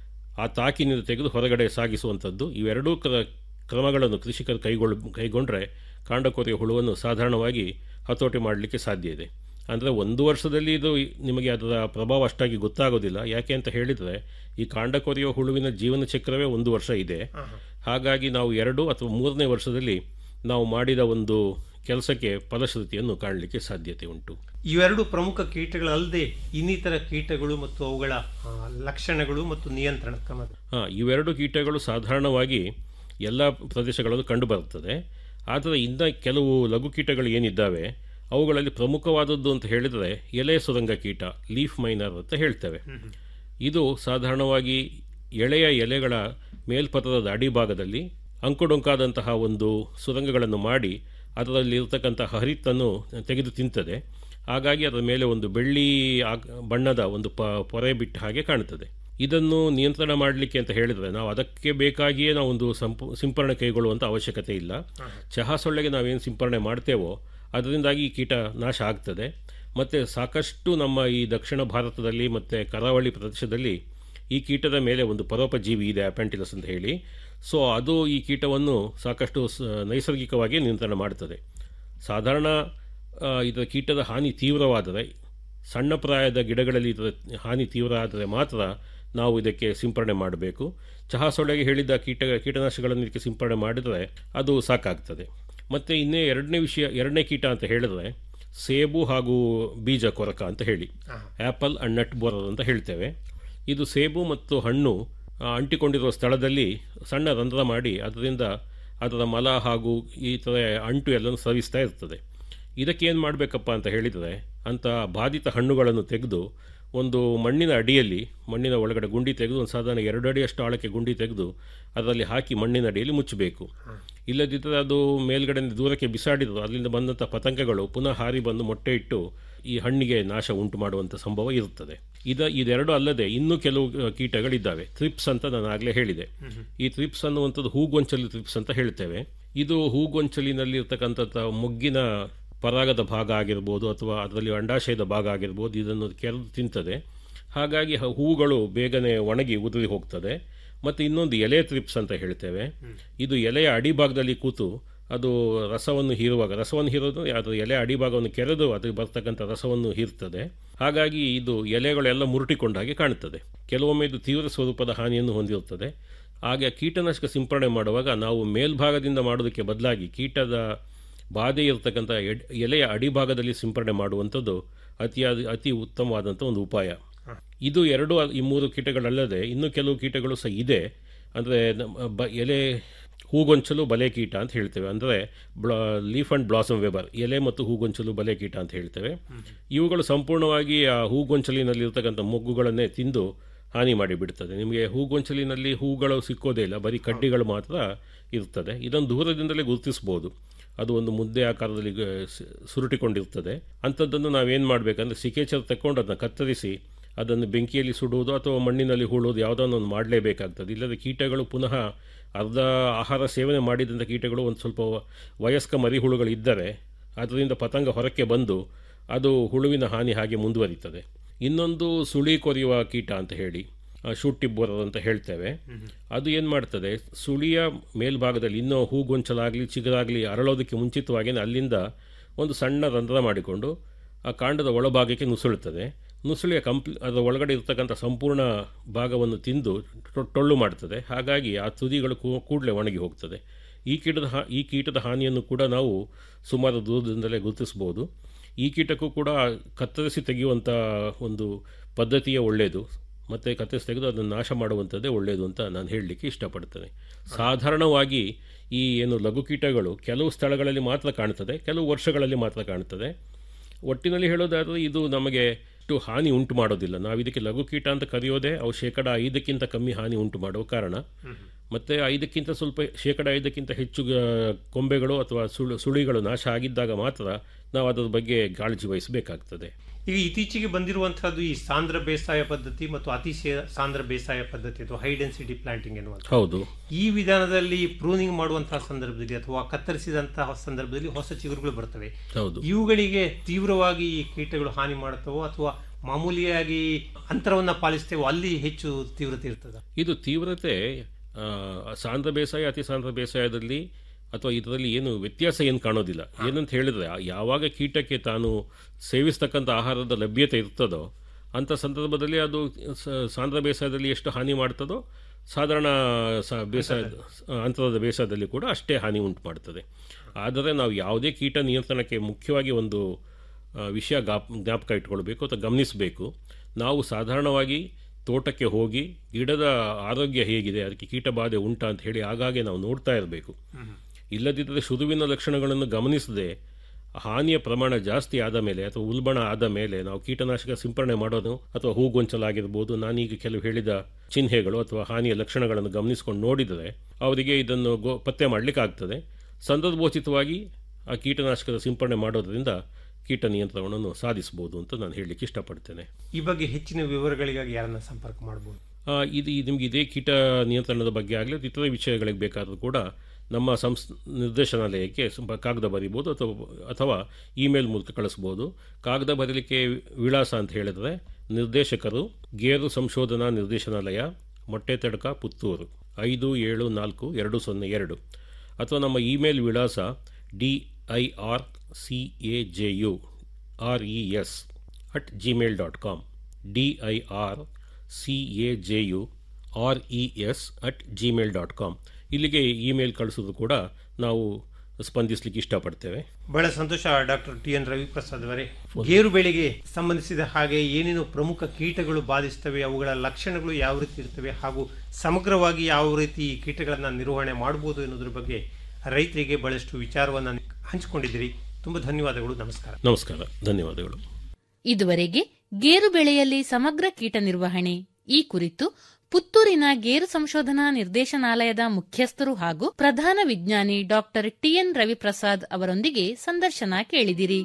ಆ ತಾಕಿನಿಂದ ತೆಗೆದು ಹೊರಗಡೆ ಸಾಗಿಸುವಂಥದ್ದು ಇವೆರಡೂ ಕ್ರ ಕ್ರಮಗಳನ್ನು ಕೃಷಿಕರು ಕೈಗೊಳ್ಳ ಕೈಗೊಂಡ್ರೆ ಕಾಂಡಕೊರೆಯ ಹುಳುವನ್ನು ಸಾಧಾರಣವಾಗಿ ಹತೋಟಿ ಮಾಡಲಿಕ್ಕೆ ಸಾಧ್ಯ ಇದೆ ಅಂದರೆ ಒಂದು ವರ್ಷದಲ್ಲಿ ಇದು ನಿಮಗೆ ಅದರ ಪ್ರಭಾವ ಅಷ್ಟಾಗಿ ಗೊತ್ತಾಗೋದಿಲ್ಲ ಯಾಕೆ ಅಂತ ಹೇಳಿದರೆ ಈ ಕಾಂಡ ಕೊರೆಯುವ ಹುಳುವಿನ ಜೀವನ ಚಕ್ರವೇ ಒಂದು ವರ್ಷ ಇದೆ ಹಾಗಾಗಿ ನಾವು ಎರಡು ಅಥವಾ ಮೂರನೇ ವರ್ಷದಲ್ಲಿ ನಾವು ಮಾಡಿದ ಒಂದು ಕೆಲಸಕ್ಕೆ ಫಲಶ್ರುತಿಯನ್ನು ಕಾಣಲಿಕ್ಕೆ ಸಾಧ್ಯತೆ ಉಂಟು ಇವೆರಡು ಪ್ರಮುಖ ಕೀಟಗಳಲ್ಲದೆ ಇನ್ನಿತರ ಕೀಟಗಳು ಮತ್ತು ಅವುಗಳ ಆ, ಲಕ್ಷಣಗಳು ಮತ್ತು ನಿಯಂತ್ರಣ ಕ್ರಮ ಹಾಂ ಇವೆರಡು ಕೀಟಗಳು ಸಾಧಾರಣವಾಗಿ ಎಲ್ಲ ಪ್ರದೇಶಗಳಲ್ಲೂ ಕಂಡುಬರುತ್ತದೆ ಆದರೆ ಇನ್ನ ಕೆಲವು ಲಘು ಕೀಟಗಳು ಏನಿದ್ದಾವೆ ಅವುಗಳಲ್ಲಿ ಪ್ರಮುಖವಾದದ್ದು ಅಂತ ಹೇಳಿದರೆ ಎಲೆ ಸುರಂಗ ಕೀಟ ಲೀಫ್ ಮೈನರ್ ಅಂತ ಹೇಳ್ತೇವೆ ಇದು ಸಾಧಾರಣವಾಗಿ ಎಳೆಯ ಎಲೆಗಳ ಮೇಲ್ಪದರದ ಅಡಿಭಾಗದಲ್ಲಿ ಅಂಕುಡೊಂಕಾದಂತಹ ಒಂದು ಸುರಂಗಗಳನ್ನು ಮಾಡಿ ಅದರಲ್ಲಿ ಇರತಕ್ಕಂತಹ ಹರಿತನ್ನು ತೆಗೆದು ತಿಂತದೆ ಹಾಗಾಗಿ ಅದರ ಮೇಲೆ ಒಂದು ಬೆಳ್ಳಿ ಆಕ್- ಬಣ್ಣದ ಒಂದು ಪ ಪೊರೆ ಬಿಟ್ಟ ಹಾಗೆ ಕಾಣುತ್ತದೆ ಇದನ್ನು ನಿಯಂತ್ರಣ ಮಾಡಲಿಕ್ಕೆ ಅಂತ ಹೇಳಿದರೆ ನಾವು ಅದಕ್ಕೆ ಬೇಕಾಗಿಯೇ ನಾವು ಒಂದು ಸಂಪು ಸಿಂಪರಣೆ ಕೈಗೊಳ್ಳುವಂಥ ಅವಶ್ಯಕತೆ ಇಲ್ಲ ಚಹಾ ಸೊಳ್ಳೆಗೆ ನಾವೇನು ಸಿಂಪರಣೆ ಮಾಡ್ತೇವೋ ಅದರಿಂದಾಗಿ ಈ ಕೀಟ ನಾಶ ಆಗ್ತದೆ ಮತ್ತು ಸಾಕಷ್ಟು ನಮ್ಮ ಈ ದಕ್ಷಿಣ ಭಾರತದಲ್ಲಿ ಮತ್ತು ಕರಾವಳಿ ಪ್ರದೇಶದಲ್ಲಿ ಈ ಕೀಟದ ಮೇಲೆ ಒಂದು ಪರೋಪಜೀವಿ ಇದೆ ಅಪೆಂಟಿಲಸ್ ಅಂತ ಹೇಳಿ ಸೊ ಅದು ಈ ಕೀಟವನ್ನು ಸಾಕಷ್ಟು ಸ- ನೈಸರ್ಗಿಕವಾಗಿ ನಿಯಂತ್ರಣ ಮಾಡ್ತದೆ ಸಾಧಾರಣ ಆ, ಇದರ ಕೀಟದ ಹಾನಿ ತೀವ್ರವಾದರೆ ಸಣ್ಣ ಪ್ರಾಯದ ಗಿಡಗಳಲ್ಲಿ ಇದರ ಹಾನಿ ತೀವ್ರ ಆದರೆ ಮಾತ್ರ ನಾವು ಇದಕ್ಕೆ ಸಿಂಪರಣೆ ಮಾಡಬೇಕು ಚಹಾ ಸೊಳ್ಳೆಗೆ ಹೇಳಿದ ಕೀಟ ಕೀಟನಾಶಕಗಳನ್ನು ಇದಕ್ಕೆ ಸಿಂಪರಣೆ ಮಾಡಿದರೆ ಅದು ಸಾಕಾಗ್ತದೆ ಮತ್ತು ಇನ್ನೇ ಎರಡನೇ ವಿಷಯ ಎರಡನೇ ಕೀಟ ಅಂತ ಹೇಳಿದ್ರೆ ಸೇಬು ಹಾಗೂ ಬೀಜ ಕೊರಕ ಅಂತ ಹೇಳಿ ಆ್ಯಪಲ್ ಅಂಡ್ ನಟ್ ಬೋರರ್ ಅಂತ ಹೇಳ್ತೇವೆ ಇದು ಸೇಬು ಮತ್ತು ಹಣ್ಣು ಆ, ಅಂಟಿಕೊಂಡಿರುವ ಸ್ಥಳದಲ್ಲಿ ಸಣ್ಣ ರಂಧ್ರ ಮಾಡಿ ಅದರಿಂದ ಅದರ ಮಲ ಹಾಗೂ ಈ ಥರ ಅಂಟು ಎಲ್ಲನೂ ಸ್ರವಿಸ್ತಾ ಇರ್ತದೆ ಇದಕ್ಕೆ ಏನು ಮಾಡಬೇಕಪ್ಪ ಅಂತ ಹೇಳಿದರೆ ಅಂಥ ಬಾಧಿತ ಹಣ್ಣುಗಳನ್ನು ತೆಗೆದು ಒಂದು ಮಣ್ಣಿನ ಅಡಿಯಲ್ಲಿ ಮಣ್ಣಿನ ಒಳಗಡೆ ಗುಂಡಿ ತೆಗೆದು ಒಂದು ಸಾಧಾರಣ ಎರಡು ಅಡಿಯಷ್ಟು ಆಳಕ್ಕೆ ಗುಂಡಿ ತೆಗೆದು ಅದರಲ್ಲಿ ಹಾಕಿ ಮಣ್ಣಿನ ಅಡಿಯಲ್ಲಿ ಮುಚ್ಚಬೇಕು ಇಲ್ಲದಿದ್ದರೆ ಅದು ಮೇಲ್ಗಡೆ ದೂರಕ್ಕೆ ಬಿಸಾಡಿದ್ರು ಅಲ್ಲಿಂದ ಬಂದಂಥ ಪತಂಗಗಳು ಪುನಃ ಹಾರಿ ಬಂದು ಮೊಟ್ಟೆ ಇಟ್ಟು ಈ ಹಣ್ಣಿಗೆ ನಾಶ ಉಂಟು ಮಾಡುವಂಥ ಸಂಭವ ಇರುತ್ತದೆ ಇದ ಇದೆರಡು ಅಲ್ಲದೆ ಇನ್ನೂ ಕೆಲವು ಅಹ್, ಕೀಟಗಳಿದ್ದಾವೆ ಥ್ರಿಪ್ಸ್ ಅಂತ ನಾನು ಆಗಲೇ ಹೇಳಿದೆ ಈ ಥ್ರಿಪ್ಸ್ ಅನ್ನುವಂಥದ್ದು ಹೂಗೊಂಚಲು ಥ್ರಿಪ್ಸ್ ಅಂತ ಹೇಳ್ತೇವೆ ಇದು ಹೂಗೊಂಚಲಿನಲ್ಲಿ ಇರ್ತಕ್ಕಂಥ ಮೊಗ್ಗಿನ ಪರಾಗದ ಭಾಗ ಆಗಿರ್ಬೋದು ಅಥವಾ ಅದರಲ್ಲಿ ಅಂಡಾಶಯದ ಭಾಗ ಆಗಿರ್ಬೋದು ಇದನ್ನು ಕೆರೆದು ತಿಂತದೆ ಹಾಗಾಗಿ ಹ- ಹೂಗಳು ಬೇಗನೆ ಒಣಗಿ ಉದುರಿ ಹೋಗ್ತದೆ ಮತ್ತು ಇನ್ನೊಂದು ಎಲೆ ಥ್ರಿಪ್ಸ್ ಅಂತ ಹೇಳ್ತೇವೆ ಇದು ಎಲೆಯ ಅಡಿಭಾಗದಲ್ಲಿ ಕೂತು ಅದು ರಸವನ್ನು ಹೀರುವಾಗ ರಸವನ್ನು ಹೀರೋದು ಅದು ಎಲೆ ಅಡಿಭಾಗವನ್ನು ಕೆರೆದು ಅದಕ್ಕೆ ಬರ್ತಕ್ಕಂಥ ರಸವನ್ನು ಹೀರ್ತದೆ ಹಾಗಾಗಿ ಇದು ಎಲೆಗಳೆಲ್ಲ ಮುರುಟಿಕೊಂಡ ಹಾಗೆ ಕಾಣುತ್ತದೆ ಕೆಲವೊಮ್ಮೆ ಇದು ತೀವ್ರ ಸ್ವರೂಪದ ಹಾನಿಯನ್ನು ಹೊಂದಿರುತ್ತದೆ ಹಾಗೆ ಕೀಟನಾಶಕ ಸಿಂಪರಣೆ ಮಾಡುವಾಗ ನಾವು ಮೇಲ್ಭಾಗದಿಂದ ಮಾಡೋದಕ್ಕೆ ಬದಲಾಗಿ ಕೀಟದ ಬಾಧೆ ಇರತಕ್ಕಂಥ ಎಡ್- ಎಲೆಯ ಅಡಿಭಾಗದಲ್ಲಿ ಸಿಂಪರಣೆ ಮಾಡುವಂಥದ್ದು ಅತಿಯಾದ ಅತಿ ಉತ್ತಮವಾದಂಥ ಒಂದು ಉಪಾಯ ಇದು ಎರಡು ಅ- ಈ ಮೂರು ಕೀಟಗಳಲ್ಲದೆ ಇನ್ನೂ ಕೆಲವು ಕೀಟಗಳು ಸಹ ಇದೆ ಅಂದರೆ ನಮ್ಮ ಬ ಎಲೆ ಹೂಗೊಂಚಲು ಬಲೆ ಕೀಟ ಅಂತ ಹೇಳ್ತೇವೆ ಅಂದರೆ ಬ್ಲಾ ಲೀಫ್ ಆ್ಯಂಡ್ ಬ್ಲಾಸಮ್ ವೆಬರ್ ಎಲೆ ಮತ್ತು ಹೂಗೊಂಚಲು ಬಲೆ ಕೀಟ ಅಂತ ಹೇಳ್ತೇವೆ ಇವುಗಳು ಸಂಪೂರ್ಣವಾಗಿ ಆ ಹೂಗೊಂಚಲಿನಲ್ಲಿರ್ತಕ್ಕಂಥ ಮೊಗ್ಗುಗಳನ್ನೇ ತಿಂದು ಹಾನಿ ಮಾಡಿಬಿಡ್ತದೆ ನಿಮಗೆ ಹೂಗೊಂಚಲಿನಲ್ಲಿ ಹೂಗಳು ಸಿಕ್ಕೋದೇ ಇಲ್ಲ ಬರೀ ಕಡ್ಡಿಗಳು ಮಾತ್ರ ಇರ್ತದೆ ಇದನ್ನು ದೂರದಿಂದಲೇ ಗುರುತಿಸ್ಬೋದು ಅದು ಒಂದು ಮುದ್ದೆ ಆಕಾರದಲ್ಲಿ ಗ- ಸ- ಸುರುಟಿಕೊಂಡಿರ್ತದೆ ಅಂಥದ್ದನ್ನು ನಾವೇನು ಮಾಡಬೇಕಂದ್ರೆ ಸಿಕೇಚರ್ ತಗೊಂಡು ಅದನ್ನು ಕತ್ತರಿಸಿ ಅದನ್ನು ಬೆಂಕಿಯಲ್ಲಿ ಸುಡುವುದು ಅಥವಾ ಮಣ್ಣಿನಲ್ಲಿ ಹೂಳುವುದು ಯಾವುದನ್ನು ಒಂದು ಮಾಡಲೇಬೇಕಾಗ್ತದೆ ಇಲ್ಲದೆ ಕೀಟಗಳು ಪುನಃ ಅರ್ಧ ಆಹಾರ ಸೇವನೆ ಮಾಡಿದಂಥ ಕೀಟಗಳು ಒಂದು ಸ್ವಲ್ಪ ವಯಸ್ಕ ಮರಿಹುಳುಗಳು ಇದ್ದರೆ ಅದರಿಂದ ಪತಂಗ ಹೊರಕ್ಕೆ ಬಂದು ಅದು ಹುಳುವಿನ ಹಾನಿ ಹಾಗೆ ಮುಂದುವರಿತದೆ ಇನ್ನೊಂದು ಸುಳಿ ಕೊರೆಯುವ ಕೀಟ ಅಂತ ಹೇಳಿ ಶೂಟಿಬ್ಬರ್ ಅಂತ ಹೇಳ್ತೇವೆ ಅದು ಏನು ಮಾಡ್ತದೆ ಸುಳಿಯ ಮೇಲ್ಭಾಗದಲ್ಲಿ ಇನ್ನೂ ಹೂಗೊಂಚಲಾಗಲಿ ಚಿಗುರಾಗಲಿ ಅರಳೋದಕ್ಕೆ ಮುಂಚಿತವಾಗಿ ಅಲ್ಲಿಂದ ಒಂದು ಸಣ್ಣ ರಂಧ್ರ ಮಾಡಿಕೊಂಡು ಆ ಕಾಂಡದ ಒಳಭಾಗಕ್ಕೆ ನುಸುಳುತ್ತದೆ ನುಸುಳಿಯ ಕಂಪ್ಲಿ ಅದರ ಒಳಗಡೆ ಇರ್ತಕ್ಕಂಥ ಸಂಪೂರ್ಣ ಭಾಗವನ್ನು ತಿಂದು ಟೊ- ಟೊಳ್ಳು ಮಾಡ್ತದೆ ಹಾಗಾಗಿ ಆ ತುದಿಗಳು ಕೂಡಲೇ ಒಣಗಿ ಹೋಗ್ತದೆ ಈ ಕೀಟದ ಹಾ ಈ ಕೀಟದ ಹಾನಿಯನ್ನು ಕೂಡ ನಾವು ಸುಮಾರು ದೂರದಿಂದಲೇ ಗುರುತಿಸ್ಬೋದು ಈ ಕೀಟಕ್ಕೂ ಕೂಡ ಕತ್ತರಿಸಿ ತೆಗೆಯುವಂಥ ಒಂದು ಪದ್ಧತಿಯೇ ಒಳ್ಳೆಯದು ಮತ್ತು ಕತ್ತರಿಸಿ ತೆಗೆದು ಅದನ್ನು ನಾಶ ಮಾಡುವಂಥದ್ದೇ ಒಳ್ಳೆಯದು ಅಂತ ನಾನು ಹೇಳಲಿಕ್ಕೆ ಇಷ್ಟಪಡ್ತೇನೆ ಸಾಧಾರಣವಾಗಿ ಈ ಏನು ಲಘು ಕೀಟಗಳು ಕೆಲವು ಸ್ಥಳಗಳಲ್ಲಿ ಮಾತ್ರ ಕಾಣ್ತದೆ ಕೆಲವು ವರ್ಷಗಳಲ್ಲಿ ಮಾತ್ರ ಕಾಣ್ತದೆ ಒಟ್ಟಿನಲ್ಲಿ ಹೇಳೋದಾದರೆ ಇದು ನಮಗೆ ಅಷ್ಟು ಹಾನಿ ಉಂಟು ಮಾಡೋದಿಲ್ಲ ನಾವು ಇದಕ್ಕೆ ಲಘು ಕೀಟ ಅಂತ ಕರೆಯೋದೇ ಅವು ಶೇಕಡ ಐದಕ್ಕಿಂತ ಕಮ್ಮಿ ಹಾನಿ ಉಂಟು ಮಾಡುವ ಕಾರಣ ಮತ್ತು ಐದಕ್ಕಿಂತ ಸ್ವಲ್ಪ ಶೇಕಡ ಐದಕ್ಕಿಂತ ಹೆಚ್ಚು ಗ- ಕೊಂಬೆಗಳು ಅಥವಾ ಸುಳು ಸುಳಿಗಳು ನಾಶ ಆಗಿದ್ದಾಗ ಮಾತ್ರ ನಾವು ಅದರ ಬಗ್ಗೆ ಕಾಳಜಿ ವಹಿಸಬೇಕಾಗ್ತದೆ ಈಗ ಇತ್ತೀಚೆಗೆ ಬಂದಿರುವಂತಹದ್ದು ಈ ಸಾಂದ್ರ ಬೇಸಾಯ ಪದ್ಧತಿ ಮತ್ತು ಅತಿ ಸೇ- ಸಾಂದ್ರ ಬೇಸಾಯ ಪದ್ಧತಿ ಅಥವಾ ಹೈ ಡೆನ್ಸಿಟಿ ಪ್ಲಾಂಟಿಂಗ್ ಎನ್ನುವಂಥ ಹೌದು ಈ ವಿಧಾನದಲ್ಲಿ ಪ್ರೂನಿಂಗ್ ಮಾಡುವಂತಹ ಸಂದರ್ಭದಲ್ಲಿ ಅಥವಾ ಕತ್ತರಿಸಿದಂತಹ ಸಂದರ್ಭದಲ್ಲಿ ಹೊಸ ಚಿಗುರುಗಳು ಬರ್ತವೆ ಹೌದು ಇವುಗಳಿಗೆ ತೀವ್ರವಾಗಿ ಈ ಕೀಟಗಳು ಹಾನಿ ಮಾಡುತ್ತವೋ ಅಥವಾ ಮಾಮೂಲಿಯಾಗಿ ಅಂತರವನ್ನ ಪಾಲಿಸ್ತೇವೋ ಅಲ್ಲಿ ಹೆಚ್ಚು ತೀವ್ರತೆ ಇರ್ತದ ಇದು ತೀವ್ರತೆ ಆ, ಸಾಂದ್ರ ಬೇಸಾಯ ಅತಿ ಸಾಂದ್ರ ಬೇಸಾಯದಲ್ಲಿ ಅಥವಾ ಇದರಲ್ಲಿ ಏನು ವ್ಯತ್ಯಾಸ ಏನು ಕಾಣೋದಿಲ್ಲ ಏನಂತ ಹೇಳಿದ್ರೆ ಆ ಯಾವಾಗ ಕೀಟಕ್ಕೆ ತಾನು ಸೇವಿಸ್ತಕ್ಕಂಥ ಆಹಾರದ ಲಭ್ಯತೆ ಇರ್ತದೋ ಅಂಥ ಸಂದರ್ಭದಲ್ಲಿ ಅದು ಸ- ಸಾಂದ್ರ ಬೇಸಾಯದಲ್ಲಿ ಎಷ್ಟು ಹಾನಿ ಮಾಡ್ತದೋ ಸಾಧಾರಣ ಸ ಬೇಸಾಯ ಅಂತರದ ಬೇಸಾಯದಲ್ಲಿ ಕೂಡ ಅಷ್ಟೇ ಹಾನಿ ಉಂಟು ಮಾಡ್ತದೆ ಆದರೆ ನಾವು ಯಾವುದೇ ಕೀಟ ನಿಯಂತ್ರಣಕ್ಕೆ ಮುಖ್ಯವಾಗಿ ಒಂದು ಆ, ವಿಷಯ ಗಾಪ್ ಜ್ಞಾಪಕ ಇಟ್ಕೊಳ್ಬೇಕು ಅಥವಾ ಗಮನಿಸಬೇಕು ನಾವು ಸಾಧಾರಣವಾಗಿ ತೋಟಕ್ಕೆ ಹೋಗಿ ಗಿಡದ ಆರೋಗ್ಯ ಹೇಗಿದೆ ಅದಕ್ಕೆ ಕೀಟ ಬಾಧೆ ಉಂಟಾ ಅಂತ ಹೇಳಿ ಆಗಾಗ್ಗೆ ನಾವು ನೋಡ್ತಾ ಇರಬೇಕು ಇಲ್ಲದಿದ್ದರೆ ಶುರುವಿನ ಲಕ್ಷಣಗಳನ್ನು ಗಮನಿಸದೆ ಹಾನಿಯ ಪ್ರಮಾಣ ಜಾಸ್ತಿ ಆದ ಮೇಲೆ ಅಥವಾ ಉಲ್ಬಣ ಆದ ಮೇಲೆ ನಾವು ಕೀಟನಾಶಕ ಸಿಂಪರಣೆ ಮಾಡೋದು ಅಥವಾ ಹೂಗೊಂಚಲಾಗಿರ್ಬೋದು ನಾನೀಗ ಕೆಲವು ಹೇಳಿದ ಚಿಹ್ನೆಗಳು ಅಥವಾ ಹಾನಿಯ ಲಕ್ಷಣಗಳನ್ನು ಗಮನಿಸಿಕೊಂಡು ನೋಡಿದರೆ ಅವರಿಗೆ ಇದನ್ನು ಗೋ ಪತ್ತೆ ಮಾಡಲಿಕ್ಕೆ ಆಗ್ತದೆ ಸಂದರ್ಭೋಚಿತವಾಗಿ ಆ ಕೀಟನಾಶಕದ ಸಿಂಪರಣೆ ಮಾಡೋದ್ರಿಂದ ಕೀಟ ನಿಯಂತ್ರಣವನ್ನು ಸಾಧಿಸಬಹುದು ಅಂತ ನಾನು ಹೇಳಲಿಕ್ಕೆ ಇಷ್ಟಪಡ್ತೇನೆ ಈ ಬಗ್ಗೆ ಹೆಚ್ಚಿನ ವಿವರಗಳಿಗಾಗಿ ಯಾರನ್ನ ಸಂಪರ್ಕ ಮಾಡಬಹುದು ಆ, ಇದು ಈ- ನಿಮ್ಗೆ ಇದೇ ಕೀಟ ನಿಯಂತ್ರಣದ ಬಗ್ಗೆ ಆಗಲಿ ಇತರೆ ವಿಷಯಗಳಿಗೆ ಬೇಕಾದರೂ ಕೂಡ ನಮ್ಮ ಸಂಸ್ ನಿರ್ದೇಶನಾಲಯಕ್ಕೆ ಸ್ವಲ್ಪ ಕಾಗದ ಬರೀಬೋದು ಅಥವಾ ಅಥವಾ ಇಮೇಲ್ ಮೂಲಕ ಕಳಿಸ್ಬೋದು ಕಾಗದ ಬರೀಲಿಕ್ಕೆ ವಿಳಾಸ ಅಂತ ಹೇಳಿದ್ರೆ ನಿರ್ದೇಶಕರು ಗೇರು ಸಂಶೋಧನಾ ನಿರ್ದೇಶನಾಲಯ ಮೊಟ್ಟೆ ತಡಕ ಪುತ್ತೂರು ಐದು ಏಳು ನಾಲ್ಕು ಎರಡು ಸೊನ್ನೆ ಎರಡು ಅಥವಾ ನಮ್ಮ ಇಮೇಲ್ ವಿಳಾಸ D I R C A J U R E S at Gmail dot com D I R C A J U R E S at Gmail dot com ಇಲ್ಲಿಗೆ ಇಮೇಲ್ ಕಳಿಸೋದು ಕೂಡ ನಾವು ಸ್ಪಂದಿಸಲಿಕ್ಕೆ ಇಷ್ಟಪಡ್ತೇವೆ ಬಹಳ ಸಂತೋಷ ಡಾಕ್ಟರ್ ಟಿ ಎನ್ ರವಿಪ್ರಸಾದ್ ಅವರೇ ಗೇರು ಬೆಳೆಗೆ ಸಂಬಂಧಿಸಿದ ಹಾಗೆ ಏನೇನು ಪ್ರಮುಖ ಕೀಟಗಳು ಬಾಧಿಸ್ತವೆ ಅವುಗಳ ಲಕ್ಷಣಗಳು ಯಾವ ರೀತಿ ಇರ್ತವೆ ಹಾಗೂ ಸಮಗ್ರವಾಗಿ ಯಾವ ರೀತಿ ಈ ಕೀಟಗಳನ್ನು ನಿರ್ವಹಣೆ ಮಾಡಬಹುದು ಎನ್ನುವುದರ ಬಗ್ಗೆ ರೈತರಿಗೆ ಬಹಳಷ್ಟು ವಿಚಾರವನ್ನು ಹಂಚಿಕೊಂಡಿದ್ದೀರಿ ತುಂಬ ಧನ್ಯವಾದಗಳು ನಮಸ್ಕಾರ ನಮಸ್ಕಾರ ಧನ್ಯವಾದಗಳು ಇದುವರೆಗೆ ಗೇರು ಬೆಳೆಯಲ್ಲಿ ಸಮಗ್ರ ಕೀಟ ನಿರ್ವಹಣೆ ಈ ಕುರಿತು ಪುತ್ತೂರಿನ ಗೇರು ಸಂಶೋಧನಾ ನಿರ್ದೇಶನಾಲಯದ ಮುಖ್ಯಸ್ಥರು ಹಾಗೂ ಪ್ರಧಾನ ವಿಜ್ಞಾನಿ ಡಾಕ್ಟರ್ ಟಿಎನ್ ರವಿಪ್ರಸಾದ್ ಅವರೊಂದಿಗೆ ಸಂದರ್ಶನ ಕೇಳಿದಿರಿ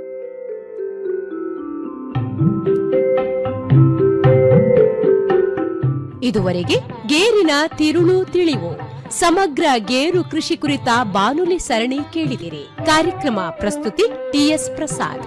ಇದುವರೆಗೆ ಗೇರಿನ ತಿರುಳು ತಿಳಿವು ಸಮಗ್ರ ಗೇರು ಕೃಷಿ ಕುರಿತ ಬಾನುಲಿ ಸರಣಿ ಕೇಳಿದಿರಿ ಕಾರ್ಯಕ್ರಮ ಪ್ರಸ್ತುತಿ ಟಿಎಸ್ ಪ್ರಸಾದ್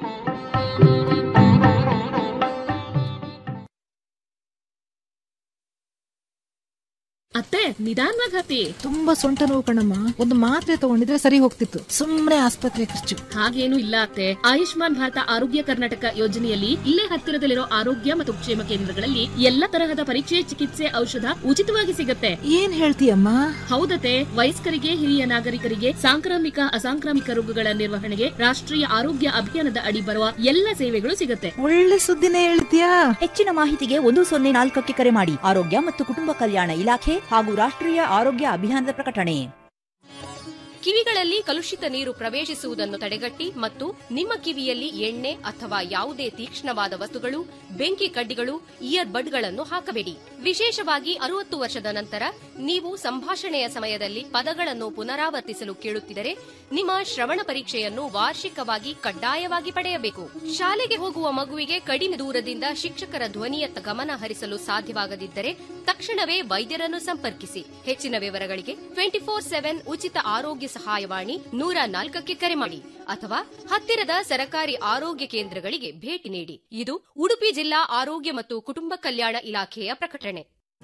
ಅತ್ತೆ ನಿಧಾನವಾಗಿ ಹತ್ತಿ ತುಂಬಾ ಸೊಂಟ ನೋವು ಕಣಮ್ಮ ಒಂದು ಮಾತ್ರೆ ತಗೊಂಡಿದ್ರೆ ಸರಿ ಹೋಗ್ತಿತ್ತು ಸುಮ್ಮನೆ ಆಸ್ಪತ್ರೆ ಖರ್ಚು ಹಾಗೇನು ಇಲ್ಲ ಅತ್ತೆ ಆಯುಷ್ಮಾನ್ ಭಾರತ ಆರೋಗ್ಯ ಕರ್ನಾಟಕ ಯೋಜನೆಯಲ್ಲಿ ಇಲ್ಲೇ ಹತ್ತಿರದಲ್ಲಿರೋ ಆರೋಗ್ಯ ಮತ್ತು ಕ್ಷೇಮ ಕೇಂದ್ರಗಳಲ್ಲಿ ಎಲ್ಲ ತರಹದ ಪರೀಕ್ಷೆ ಚಿಕಿತ್ಸೆ ಔಷಧ ಉಚಿತವಾಗಿ ಸಿಗತ್ತೆ ಏನ್ ಹೇಳ್ತೀಯಮ್ಮ ಹೌದತೆ ವಯಸ್ಕರಿಗೆ ಹಿರಿಯ ನಾಗರಿಕರಿಗೆ ಸಾಂಕ್ರಾಮಿಕ ಅಸಾಂಕ್ರಾಮಿಕ ರೋಗಗಳ ನಿರ್ವಹಣೆಗೆ ರಾಷ್ಟ್ರೀಯ ಆರೋಗ್ಯ ಅಭಿಯಾನದ ಅಡಿ ಬರುವ ಎಲ್ಲ ಸೇವೆಗಳು ಸಿಗತ್ತೆ ಒಳ್ಳೆ ಸುದ್ದಿನೇ ಹೇಳ್ತೀಯಾ ಹೆಚ್ಚಿನ ಮಾಹಿತಿಗೆ ಒಂದು ಸೊನ್ನೆ ನಾಲ್ಕಕ್ಕೆ ಕರೆ ಮಾಡಿ ಆರೋಗ್ಯ ಮತ್ತು ಕುಟುಂಬ ಕಲ್ಯಾಣ ಇಲಾಖೆ ಹಾಗೂ ರಾಷ್ಟ್ರೀಯ ಆರೋಗ್ಯ ಅಭಿಯಾನದ ಪ್ರಕಟಣೆ ಕಿವಿಗಳಲ್ಲಿ ಕಲುಷಿತ ನೀರು ಪ್ರವೇಶಿಸುವುದನ್ನು ತಡೆಗಟ್ಟಿ ಮತ್ತು ನಿಮ್ಮ ಕಿವಿಯಲ್ಲಿ ಎಣ್ಣೆ ಅಥವಾ ಯಾವುದೇ ತೀಕ್ಷ್ಣವಾದ ವಸ್ತುಗಳು ಬೆಂಕಿ ಕಡ್ಡಿಗಳು ಇಯರ್ ಬಡ್ಗಳನ್ನು ಹಾಕಬೇಡಿ ವಿಶೇಷವಾಗಿ ಅರುವತ್ತು ವರ್ಷದ ನಂತರ ನೀವು ಸಂಭಾಷಣೆಯ ಸಮಯದಲ್ಲಿ ಪದಗಳನ್ನು ಪುನರಾವರ್ತಿಸಲು ಕೇಳುತ್ತಿದ್ದರೆ ನಿಮ್ಮ ಶ್ರವಣ ಪರೀಕ್ಷೆಯನ್ನು ವಾರ್ಷಿಕವಾಗಿ ಕಡ್ಡಾಯವಾಗಿ ಪಡೆಯಬೇಕು ಶಾಲೆಗೆ ಹೋಗುವ ಮಗುವಿಗೆ ಕಡಿಮೆ ದೂರದಿಂದ ಶಿಕ್ಷಕರ ಧ್ವನಿಯತ್ತ ಗಮನ ಹರಿಸಲು ಸಾಧ್ಯವಾಗದಿದ್ದರೆ ತಕ್ಷಣವೇ ವೈದ್ಯರನ್ನು ಸಂಪರ್ಕಿಸಿ ಹೆಚ್ಚಿನ ವಿವರಗಳಿಗೆ ಟ್ವೆಂಟಿ ಫೋರ್ ಸೆವೆನ್ ಉಚಿತ ಆರೋಗ್ಯ ಸಹಾಯವಾಣಿ ನೂರ ನಾಲ್ಕಕ್ಕೆ ಕರೆ ಮಾಡಿ ಅಥವಾ ಹತ್ತಿರದ ಸರಕಾರಿ ಆರೋಗ್ಯ ಕೇಂದ್ರಗಳಿಗೆ ಭೇಟಿ ನೀಡಿ ಇದು ಉಡುಪಿ ಜಿಲ್ಲಾ ಆರೋಗ್ಯ ಮತ್ತು ಕುಟುಂಬ ಕಲ್ಯಾಣ ಇಲಾಖೆಯ ಪ್ರಕಟಣೆ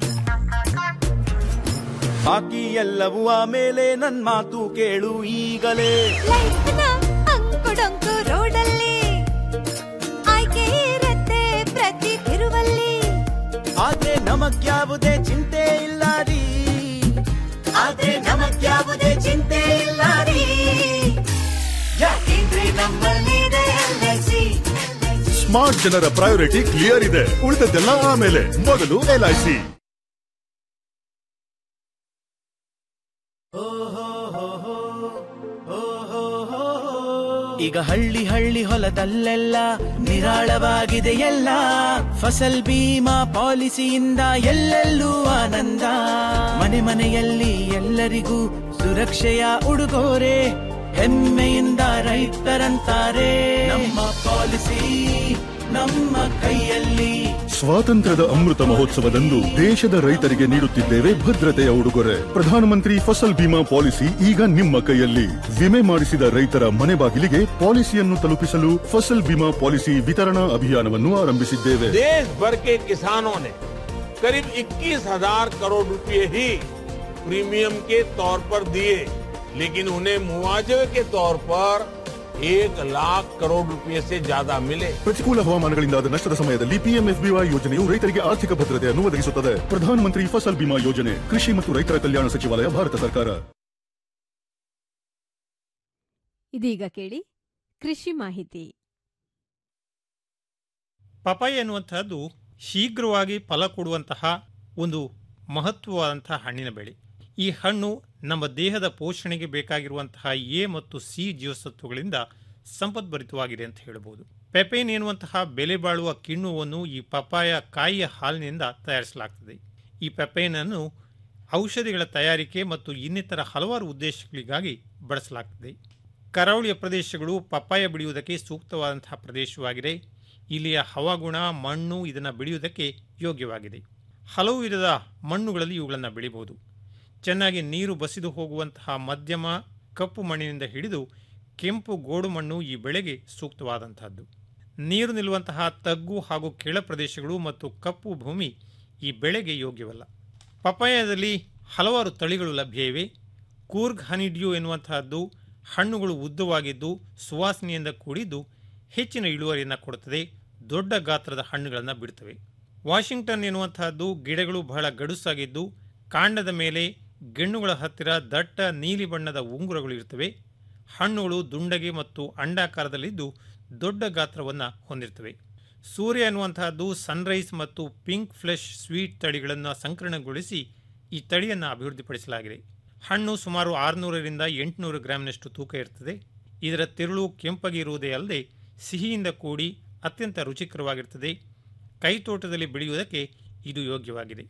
ಬಾಕಿ ಎಲ್ಲವೂ ಆಮೇಲೆ ನನ್ ಮಾತು ಕೇಳು ಈಗಲೇ ಅಂಕುಡೊಂಕು ರೋಡಲ್ಲಿ ಆಯ್ಕೆ ಇರತ್ತೆ ಪ್ರತಿ ತಿರುವಲ್ಲಿ ಆದ್ರೆ ನಮಗ್ಯಾವುದೇ ಚಿಂತೆ ಇಲ್ಲ ರೀ ಆದ್ರೆ ನಮಗ್ಯಾವುದೇ ಚಿಂತೆ ಇಲ್ಲ ರೀ ಯಾಕೆಂದ್ರೆ ನಮ್ಮಲ್ಲಿದೆ ಎಲ್ಐಸಿ ಸ್ಮಾರ್ಟ್ ಜನರ ಪ್ರಯಾರಿಟಿ ಕ್ಲಿಯರ್ ಇದೆ ಉಳಿದದ್ದೆಲ್ಲ ಆಮೇಲೆ ಮೊದಲು ಎಲ್ಐಸಿ ಈಗ ಹಳ್ಳಿ ಹಳ್ಳಿ ಹೊಲದಲ್ಲೆಲ್ಲ ನಿರಾಳವಾಗಿದೆ ಎಲ್ಲ ಫಸಲ್ ಬೀಮಾ ಪಾಲಿಸಿಯಿಂದ ಎಲ್ಲೆಲ್ಲೂ ಆನಂದ ಮನೆ ಮನೆಯಲ್ಲಿ ಎಲ್ಲರಿಗೂ ಸುರಕ್ಷೆಯ ಉಡುಗೊರೆ ಹೆಮ್ಮೆಯಿಂದ ರೈತರಂತಾರೆ ನಮ್ಮ ಪಾಲಿಸಿ ನಮ್ಮ ಕೈಯಲ್ಲಿ ಸ್ವಾತಂತ್ರ್ಯದ ಅಮೃತ ಮಹೋತ್ಸವದಂದು ದೇಶದ ರೈತರಿಗೆ ನೀಡುತ್ತಿದ್ದೇವೆ ಭದ್ರತೆಯ ಉಡುಗೊರೆ ಪ್ರಧಾನಮಂತ್ರಿ ಫಸಲ್ ಬಿಮಾ ಪಾಲಿಸಿ ಈಗ ನಿಮ್ಮ ಕೈಯಲ್ಲಿ ವಿಮೆ ಮಾಡಿಸಿದ ರೈತರ ಮನೆ ಬಾಗಿಲಿಗೆ ಪಾಲಿಸಿಯನ್ನು ತಲುಪಿಸಲು ಫಸಲ್ ಬಿಮಾ ಪಾಲಿಸಿ ವಿತರಣಾ ಅಭಿಯಾನವನ್ನು ಆರಂಭಿಸಿದ್ದೇವೆ देश भर के किसानों ने करीब 21,000 करोड़ रुपए ही प्रीमियम के तौर पर दिए लेकिन उन्हें मुआवजे के तौर पर एक लाख करोड़ रुपए से ज्यादा मिले ಪ್ರತಿಕೂಲ ಹವಾಮಾನಗಳಿಂದಾದ ನಷ್ಟದ ಸಮಯದಲ್ಲಿ ಪಿಎಂಎಫ್ಬಿವೈ ಯೋಜನೆಯು ರೈತರಿಗೆ ಆರ್ಥಿಕ ಭದ್ರತೆಯನ್ನು ಒದಗಿಸುತ್ತದೆ ಪ್ರಧಾನಮಂತ್ರಿ ಫಸಲ್ ಬಿಮಾ ಯೋಜನೆ ಕೃಷಿ ಮತ್ತು ರೈತರ ಕಲ್ಯಾಣ ಸಚಿವಾಲಯ ಭಾರತ ಸರ್ಕಾರ ಇದೀಗ ಕೇಳಿ ಕೃಷಿ ಮಾಹಿತಿ ಪಪಾಯ ಎನ್ನುವಂತಹದ್ದು ಶೀಘ್ರವಾಗಿ ಫಲ ಕೊಡುವಂತಹ ಒಂದು ಮಹತ್ವವಾದಂತಹ ಹಣ್ಣಿನ ಬೆಳೆ ಈ ಹಣ್ಣು ನಮ್ಮ ದೇಹದ ಪೋಷಣೆಗೆ ಬೇಕಾಗಿರುವಂತಹ ಎ ಮತ್ತು ಸಿ ಜೀವಸತ್ವಗಳಿಂದ ಸಂಪದ್ಭರಿತವಾಗಿದೆ ಅಂತ ಹೇಳಬಹುದು ಪೆಪೇನ್ ಎನ್ನುವಂತಹ ಬೆಲೆ ಬಾಳುವ ಕಿಣ್ಣುವನ್ನು ಈ ಪಪಾಯ ಕಾಯಿಯ ಹಾಲಿನಿಂದ ತಯಾರಿಸಲಾಗುತ್ತದೆ ಈ ಪೆಪೇನ್ ಅನ್ನು ಔಷಧಿಗಳ ತಯಾರಿಕೆ ಮತ್ತು ಇನ್ನಿತರ ಹಲವಾರು ಉದ್ದೇಶಗಳಿಗಾಗಿ ಬಳಸಲಾಗುತ್ತದೆ ಕರಾವಳಿಯ ಪ್ರದೇಶಗಳು ಪಪ್ಪಾಯ ಬೆಳೆಯುವುದಕ್ಕೆ ಸೂಕ್ತವಾದಂತಹ ಪ್ರದೇಶವಾಗಿದೆ ಇಲ್ಲಿಯ ಹವಾಗುಣ ಮಣ್ಣು ಇದನ್ನು ಬೆಳೆಯುವುದಕ್ಕೆ ಯೋಗ್ಯವಾಗಿದೆ ಹಲವು ವಿಧದ ಮಣ್ಣುಗಳಲ್ಲಿ ಇವುಗಳನ್ನು ಬೆಳೆಯಬಹುದು ಚೆನ್ನಾಗಿ ನೀರು ಬಸಿದು ಹೋಗುವಂತಹ ಮಧ್ಯಮ ಕಪ್ಪು ಮಣ್ಣಿನಿಂದ ಹಿಡಿದು ಕೆಂಪು ಗೋಡು ಮಣ್ಣು ಈ ಬೆಳೆಗೆ ಸೂಕ್ತವಾದಂತಹದ್ದು ನೀರು ನಿಲ್ಲುವಂತಹ ತಗ್ಗು ಹಾಗೂ ಕೆಳ ಪ್ರದೇಶಗಳು ಮತ್ತು ಕಪ್ಪು ಭೂಮಿ ಈ ಬೆಳೆಗೆ ಯೋಗ್ಯವಲ್ಲ ಪಪಾಯದಲ್ಲಿ ಹಲವಾರು ತಳಿಗಳು ಲಭ್ಯ ಇವೆ ಕೂರ್ಗ್ ಹನಿಡ್ಯೂ ಎನ್ನುವಂತಹದ್ದು ಹಣ್ಣುಗಳು ಉದ್ದವಾಗಿದ್ದು ಸುವಾಸನೆಯಿಂದ ಕೂಡಿದ್ದು ಹೆಚ್ಚಿನ ಇಳುವರಿಯನ್ನು ಕೊಡುತ್ತದೆ ದೊಡ್ಡ ಗಾತ್ರದ ಹಣ್ಣುಗಳನ್ನು ಬಿಡುತ್ತವೆ ವಾಷಿಂಗ್ಟನ್ ಎನ್ನುವಂತಹದ್ದು ಗಿಡಗಳು ಬಹಳ ಗಡುಸಾಗಿದ್ದು ಕಾಂಡದ ಮೇಲೆ ಗೆಣ್ಣುಗಳ ಹತ್ತಿರ ದಟ್ಟ ನೀಲಿ ಬಣ್ಣದ ಉಂಗುರಗಳು ಇರ್ತವೆ ಹಣ್ಣುಗಳು ದುಂಡಗೆ ಮತ್ತು ಅಂಡಾಕಾರದಲ್ಲಿದ್ದು ದೊಡ್ಡ ಗಾತ್ರವನ್ನು ಹೊಂದಿರ್ತವೆ ಸೂರ್ಯ ಎನ್ನುವಂತಹದ್ದು ಸನ್ರೈಸ್ ಮತ್ತು ಪಿಂಕ್ ಫ್ಲೆಶ್ ಸ್ವೀಟ್ ತಳಿಗಳನ್ನು ಸಂಕಲನಗೊಳಿಸಿ ಈ ತಳಿಯನ್ನು ಅಭಿವೃದ್ಧಿಪಡಿಸಲಾಗಿದೆ ಹಣ್ಣು ಸುಮಾರು ಆರುನೂರರಿಂದ ಎಂಟುನೂರು ಗ್ರಾಂನಷ್ಟು ತೂಕ ಇರ್ತದೆ ಇದರ ತಿರುಳು ಕೆಂಪಗೆ ಇರುವುದೇ ಅಲ್ಲದೆ ಸಿಹಿಯಿಂದ ಕೂಡಿ ಅತ್ಯಂತ ರುಚಿಕರವಾಗಿರ್ತದೆ ಕೈತೋಟದಲ್ಲಿ ಬೆಳೆಯುವುದಕ್ಕೆ ಇದು ಯೋಗ್ಯವಾಗಿದೆ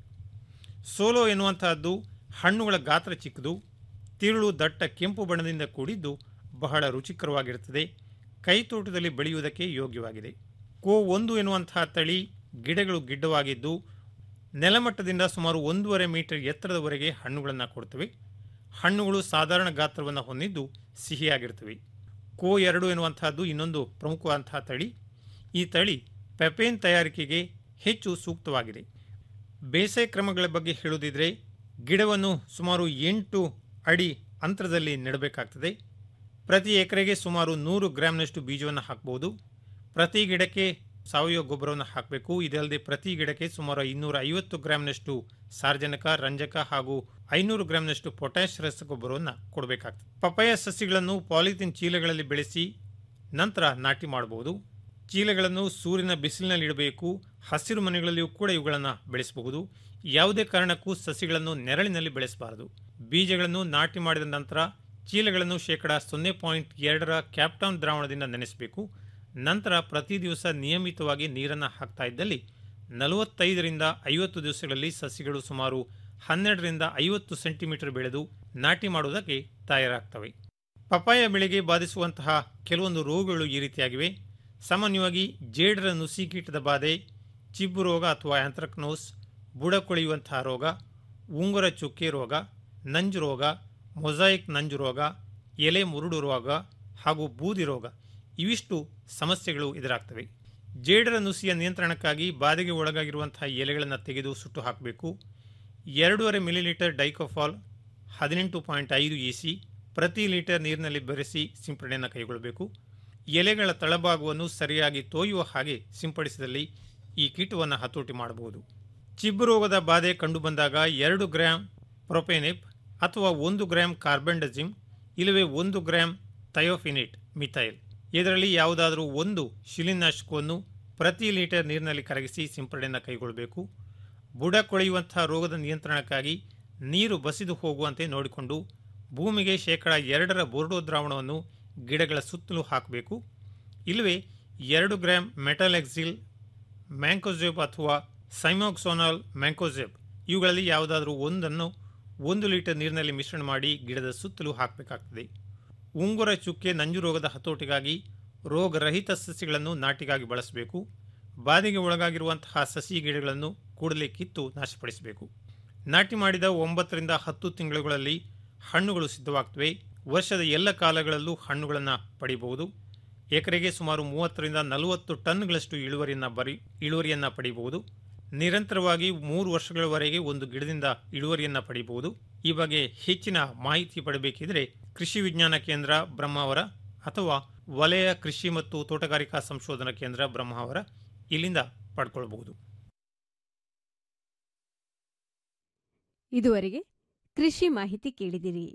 ಸೋಲೋ ಎನ್ನುವಂತಹದ್ದು ಹಣ್ಣುಗಳ ಗಾತ್ರ ಚಿಕ್ಕದು ತಿರುಳು ದಟ್ಟ ಕೆಂಪು ಬಣ್ಣದಿಂದ ಕೂಡಿದ್ದು ಬಹಳ ರುಚಿಕರವಾಗಿರುತ್ತದೆ ಕೈತೋಟದಲ್ಲಿ ಬೆಳೆಯುವುದಕ್ಕೆ ಯೋಗ್ಯವಾಗಿದೆ ಕೋ ಒಂದು ಎನ್ನುವಂತಹ ತಳಿ ಗಿಡಗಳು ಗಿಡ್ಡವಾಗಿದ್ದು ನೆಲಮಟ್ಟದಿಂದ ಸುಮಾರು ಒಂದೂವರೆ ಮೀಟರ್ ಎತ್ತರದವರೆಗೆ ಹಣ್ಣುಗಳನ್ನು ಕೊಡ್ತವೆ ಹಣ್ಣುಗಳು ಸಾಧಾರಣ ಗಾತ್ರವನ್ನು ಹೊಂದಿದ್ದು ಸಿಹಿಯಾಗಿರ್ತವೆ ಕೋ ಎರಡು ಎನ್ನುವಂತಹದ್ದು ಇನ್ನೊಂದು ಪ್ರಮುಖವಾದಂತಹ ತಳಿ ಈ ತಳಿ ಪೆಪೇನ್ ತಯಾರಿಕೆಗೆ ಹೆಚ್ಚು ಸೂಕ್ತವಾಗಿದೆ ಬೇಸಾಯ ಕ್ರಮಗಳ ಬಗ್ಗೆ ಹೇಳುವುದಿದ್ರೆ ಗಿಡವನ್ನು ಸುಮಾರು ಎಂಟು ಅಡಿ ಅಂತರದಲ್ಲಿ ನೆಡಬೇಕಾಗ್ತದೆ ಪ್ರತಿ ಎಕರೆಗೆ ಸುಮಾರು ನೂರು ಗ್ರಾಂನಷ್ಟು ಬೀಜವನ್ನು ಹಾಕಬಹುದು ಪ್ರತಿ ಗಿಡಕ್ಕೆ ಸಾವಯವ ಗೊಬ್ಬರವನ್ನು ಹಾಕಬೇಕು ಇದಲ್ಲದೆ ಪ್ರತಿ ಗಿಡಕ್ಕೆ ಸುಮಾರು ಇನ್ನೂರ ಐವತ್ತು ಗ್ರಾಂನಷ್ಟು ಸಾರ್ವಜನಿಕ ರಂಜಕ ಹಾಗೂ ಐನೂರು ಗ್ರಾಂನಷ್ಟು ಪೊಟ್ಯಾಶ್ ರಸಗೊಬ್ಬರವನ್ನು ಕೊಡಬೇಕಾಗ್ತದೆ ಪಪಾಯ ಸಸಿಗಳನ್ನು ಪಾಲಿಥಿನ್ ಚೀಲಗಳಲ್ಲಿ ಬೆಳೆಸಿ ನಂತರ ನಾಟಿ ಮಾಡಬಹುದು ಚೀಲಗಳನ್ನು ಸೂರ್ಯನ ಬಿಸಿಲಿನಲ್ಲಿ ಇಡಬೇಕು ಹಸಿರು ಮನೆಗಳಲ್ಲಿಯೂ ಕೂಡ ಇವುಗಳನ್ನು ಬೆಳೆಸಬಹುದು ಯಾವುದೇ ಕಾರಣಕ್ಕೂ ಸಸಿಗಳನ್ನು ನೆರಳಿನಲ್ಲಿ ಬೆಳೆಸಬಾರದು ಬೀಜಗಳನ್ನು ನಾಟಿ ಮಾಡಿದ ನಂತರ ಚೀಲಗಳನ್ನು ಶೇಕಡ ಸೊನ್ನೆ ಪಾಯಿಂಟ್ ಎರಡರ ಕ್ಯಾಪ್ಟಾನ್ ದ್ರಾವಣದಿಂದ ನೆನೆಸಬೇಕು ನಂತರ ಪ್ರತಿ ದಿವಸ ನಿಯಮಿತವಾಗಿ ನೀರನ್ನು ಹಾಕ್ತಾ ಇದ್ದಲ್ಲಿ ನಲವತ್ತೈದರಿಂದ ಐವತ್ತು ದಿವಸಗಳಲ್ಲಿ ಸಸಿಗಳು ಸುಮಾರು ಹನ್ನೆರಡರಿಂದ ಐವತ್ತು ಸೆಂಟಿಮೀಟರ್ ಬೆಳೆದು ನಾಟಿ ಮಾಡುವುದಕ್ಕೆ ತಯಾರಾಗ್ತವೆ ಪಪಾಯ ಬೆಳೆಗೆ ಬಾಧಿಸುವಂತಹ ಕೆಲವೊಂದು ರೋಗಗಳು ಈ ರೀತಿಯಾಗಿವೆ ಸಾಮಾನ್ಯವಾಗಿ ಜೇಡರ ನುಸಿ ಕೀಟದ ಬಾಧೆ ಚಿಬ್ಬು ರೋಗ ಅಥವಾ ಆಂಥ್ರಕ್ನೋಸ್ ಬುಡ ಕೊಳೆಯುವಂತಹ ರೋಗ ಉಂಗುರ ಚುಕ್ಕೆ ರೋಗ ನಂಜು ರೋಗ ಮೊಸಾಯಿಕ್ ನಂಜು ರೋಗ ಎಲೆ ಮುರುಡು ರೋಗ ಹಾಗೂ ಬೂದಿ ರೋಗ ಇವಿಷ್ಟು ಸಮಸ್ಯೆಗಳು ಎದುರಾಗ್ತವೆ ಜೇಡರ ನುಸಿಯ ನಿಯಂತ್ರಣಕ್ಕಾಗಿ ಬಾಧೆಗೆ ಒಳಗಾಗಿರುವಂತಹ ಎಲೆಗಳನ್ನು ತೆಗೆದು ಸುಟ್ಟು ಹಾಕಬೇಕು ಎರಡೂವರೆ ಮಿಲಿಲೀಟರ್ ಡೈಕೋಫಾಲ್ ಹದಿನೆಂಟು ಪಾಯಿಂಟ್ ಐದು ಇ ಸಿ ಪ್ರತಿ ಲೀಟರ್ ನೀರಿನಲ್ಲಿ ಬೆರೆಸಿ ಸಿಂಪಡಣೆಯನ್ನು ಕೈಗೊಳ್ಳಬೇಕು ಎಲೆಗಳ ತಳಭಾಗವನ್ನು ಸರಿಯಾಗಿ ತೋಯುವ ಹಾಗೆ ಸಿಂಪಡಿಸಿದಲ್ಲಿ ಈ ಕೀಟವನ್ನು ಹತೋಟಿ ಮಾಡಬಹುದು ಚಿಬ್ಬು ರೋಗದ ಬಾಧೆ ಕಂಡುಬಂದಾಗ ಎರಡು ಗ್ರಾಂ ಪ್ರೊಪೆನೆಪ್ ಅಥವಾ ಒಂದು ಗ್ರಾಂ ಕಾರ್ಬೆಂಡಜಿಮ್ ಇಲ್ಲವೇ ಒಂದು ಗ್ರಾಂ ಥಯೋಫಿನಿಟ್ ಮಿಥೈಲ್ ಇದರಲ್ಲಿ ಯಾವುದಾದರೂ ಒಂದು ಶಿಲೀನಾಶಕವನ್ನು ಪ್ರತಿ ಲೀಟರ್ ನೀರಿನಲ್ಲಿ ಕರಗಿಸಿ ಸಿಂಪಡಣೆಯನ್ನು ಕೈಗೊಳ್ಳಬೇಕು ಬುಡ ಕೊಳೆಯುವಂತಹ ರೋಗದ ನಿಯಂತ್ರಣಕ್ಕಾಗಿ ನೀರು ಬಸಿದು ಹೋಗುವಂತೆ ನೋಡಿಕೊಂಡು ಭೂಮಿಗೆ ಶೇಕಡ ಎರಡರ ಬೋರ್ಡೋ ದ್ರಾವಣವನ್ನು ಗಿಡಗಳ ಸುತ್ತಲೂ ಹಾಕಬೇಕು ಇಲ್ಲವೇ ಎರಡು ಗ್ರಾಂ ಮೆಟಲೆಕ್ಸಿಲ್ ಮ್ಯಾಂಕೋಜೆಬ್ ಅಥವಾ ಸೈಮೋಕ್ಸೋನಾಲ್ ಮ್ಯಾಂಕೋಜೆಬ್ ಇವುಗಳಲ್ಲಿ ಯಾವುದಾದ್ರೂ ಒಂದನ್ನು ಒಂದು ಲೀಟರ್ ನೀರಿನಲ್ಲಿ ಮಿಶ್ರಣ ಮಾಡಿ ಗಿಡದ ಸುತ್ತಲೂ ಹಾಕಬೇಕಾಗ್ತದೆ ಉಂಗುರ ಚುಕ್ಕೆ ನಂಜು ರೋಗದ ಹತೋಟಿಗಾಗಿ ರೋಗರಹಿತ ಸಸ್ಯಗಳನ್ನು ನಾಟಿಗಾಗಿ ಬಳಸಬೇಕು ಬಾಧೆಗೆ ಒಳಗಾಗಿರುವಂತಹ ಸಸಿ ಗಿಡಗಳನ್ನು ಕೂಡಲೇ ಕಿತ್ತು ನಾಶಪಡಿಸಬೇಕು ನಾಟಿ ಮಾಡಿದ ಒಂಬತ್ತರಿಂದ ಹತ್ತು ತಿಂಗಳುಗಳಲ್ಲಿ ಹಣ್ಣುಗಳು ಸಿದ್ಧವಾಗ್ತವೆ ವರ್ಷದ ಎಲ್ಲ ಕಾಲಗಳಲ್ಲೂ ಹಣ್ಣುಗಳನ್ನು ಪಡೆಯಬಹುದು ಎಕರೆಗೆ ಸುಮಾರು ಮೂವತ್ತರಿಂದ ನಲವತ್ತು ಟನ್ಗಳಷ್ಟು ಇಳುವರಿಯನ್ನು ಬರಿ ಇಳುವರಿಯನ್ನು ಪಡೆಯಬಹುದು ನಿರಂತರವಾಗಿ ಮೂರು ವರ್ಷಗಳವರೆಗೆ ಒಂದು ಗಿಡದಿಂದ ಇಳುವರಿಯನ್ನು ಪಡೆಯಬಹುದು ಈ ಬಗ್ಗೆ ಹೆಚ್ಚಿನ ಮಾಹಿತಿ ಪಡೆಯಬೇಕಿದ್ರೆ ಕೃಷಿ ವಿಜ್ಞಾನ ಕೇಂದ್ರ ಬ್ರಹ್ಮಾವರ ಅಥವಾ ವಲಯ ಕೃಷಿ ಮತ್ತು ತೋಟಗಾರಿಕಾ ಸಂಶೋಧನಾ ಕೇಂದ್ರ ಬ್ರಹ್ಮಾವರ ಇಲ್ಲಿಂದ ಪಡ್ಕೊಳ್ಬಹುದು ಇದುವರೆಗೆ ಕೃಷಿ ಮಾಹಿತಿ ಕೇಳಿದಿರಿ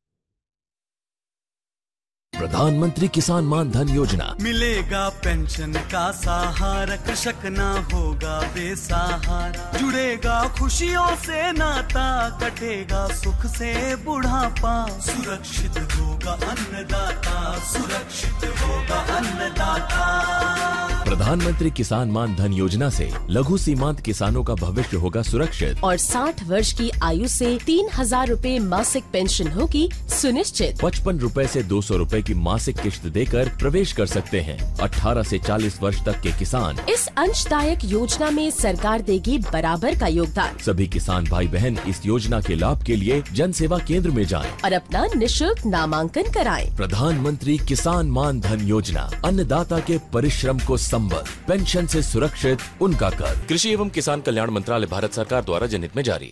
प्रधानमंत्री किसान मान धन योजना मिलेगा पेंशन का सहारा कृषक ना होगा बेसहारा जुड़ेगा खुशियों से नाता कटेगा सुख से बुढ़ापा सुरक्षित होगा अन्नदाता सुरक्षित होगा अन्नदाता प्रधानमंत्री किसान मान धन योजना से लघु सीमांत किसानों का भविष्य होगा सुरक्षित और 60 वर्ष की आयु से तीन हजार रूपए मासिक पेंशन होगी सुनिश्चित पचपन रूपए से दो सौ रूपए की मासिक किश्त देकर प्रवेश कर सकते हैं 18 से 40 वर्ष तक के किसान इस अंशदायक योजना में सरकार देगी बराबर का योगदान सभी किसान भाई बहन इस योजना के लाभ के लिए जन सेवा केंद्र में जाएं। और अपना निशुल्क नामांकन कराएं। प्रधानमंत्री किसान मान धन योजना अन्नदाता के परिश्रम को संबल पेंशन से सुरक्षित उनका कर कृषि एवं किसान कल्याण मंत्रालय भारत सरकार द्वारा जनहित में जारी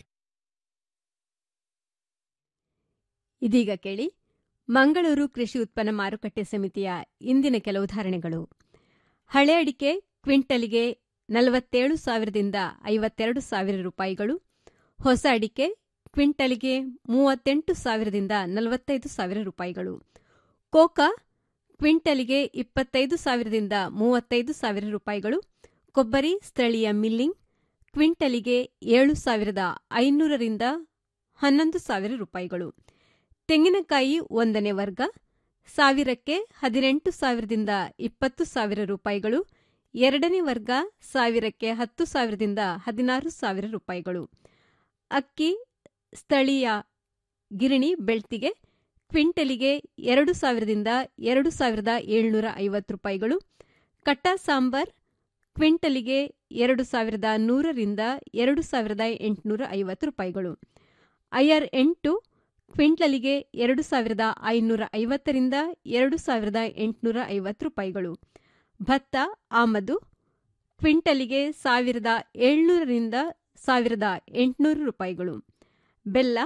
ಇದೀಗ ಕೇಳಿ ಮಂಗಳೂರು ಕೃಷಿ ಉತ್ಪನ್ನ ಮಾರುಕಟ್ಟೆ ಸಮಿತಿಯ ಇಂದಿನ ಕೆಲವು ಧಾರಣೆಗಳು ಹಳೆ ಅಡಿಕೆ ಕ್ವಿಂಟಲ್ಗೆ ನಲವತ್ತೇಳು ಸಾವಿರದಿಂದ ಐವತ್ತೆರಡು ಸಾವಿರ ರೂಪಾಯಿಗಳು ಹೊಸ ಅಡಿಕೆ ಕ್ವಿಂಟಲ್ಗೆ ಮೂವತ್ತೆಂಟು ಸಾವಿರದಿಂದ ನಲವತ್ತೈದು ಸಾವಿರ ರೂಪಾಯಿಗಳು ಕೋಕಾ ಕ್ವಿಂಟಲ್ಗೆ ಇಪ್ಪತ್ತೈದು ಸಾವಿರದಿಂದ ಮೂವತ್ತೈದು ಸಾವಿರ ರೂಪಾಯಿಗಳು ಕೊಬ್ಬರಿ ಸ್ಥಳೀಯ ಮಿಲ್ಲಿಂಗ್ ಕ್ವಿಂಟಲಿಗೆ ಏಳು ಸಾವಿರದ ಐನೂರರಿಂದ ಹನ್ನೊಂದು ಸಾವಿರ ರೂಪಾಯಿಗಳು ತೆಂಗಿನಕಾಯಿ ಒಂದನೇ ವರ್ಗ ಸಾವಿರಕ್ಕೆ ಹದಿನೆಂಟು ಸಾವಿರದಿಂದ ಇಪ್ಪತ್ತು ಸಾವಿರ ರೂಪಾಯಿಗಳು ಎರಡನೇ ವರ್ಗ ಸಾವಿರಕ್ಕೆ ಹತ್ತು ಸಾವಿರದಿಂದ ಹದಿನಾರು ಸಾವಿರ ರೂಪಾಯಿಗಳು ಅಕ್ಕಿ ಸ್ಥಳೀಯ ಗಿರಣಿ ಬೆಳ್ತಿಗೆ ಕ್ವಿಂಟಲಿಗೆ ಎರಡು ಸಾವಿರದಿಂದ ಎರಡು ಸಾವಿರದ ಏಳ್ನೂರ ಐವತ್ತು ರೂಪಾಯಿಗಳು ಕಟ್ಟ ಸಾಂಬಾರ್ ಕ್ವಿಂಟಲಿಗೆ ಎರಡು ಸಾವಿರದ ನೂರರಿಂದ ಎರಡು ಸಾವಿರದ ಎಂಟುನೂರ ಐವತ್ತು ರೂಪಾಯಿಗಳು ಐಆರ್ ಎಂಟು ಕ್ವಿಂಟಲಿಗೆ ಎರಡು ಸಾವಿರದ ಐನೂರ ಐವತ್ತರಿಂದ ಎರಡು ಸಾವಿರದ ಎಂಟುನೂರ ಐವತ್ತು ರೂಪಾಯಿಗಳು ಭತ್ತ ಆಮದು ಕ್ವಿಂಟಲಿಗೆ ಸಾವಿರದ ಏಳ್ನೂರರಿಂದ ಸಾವಿರದ ಎಂಟುನೂರು ರೂಪಾಯಿಗಳು ಬೆಲ್ಲ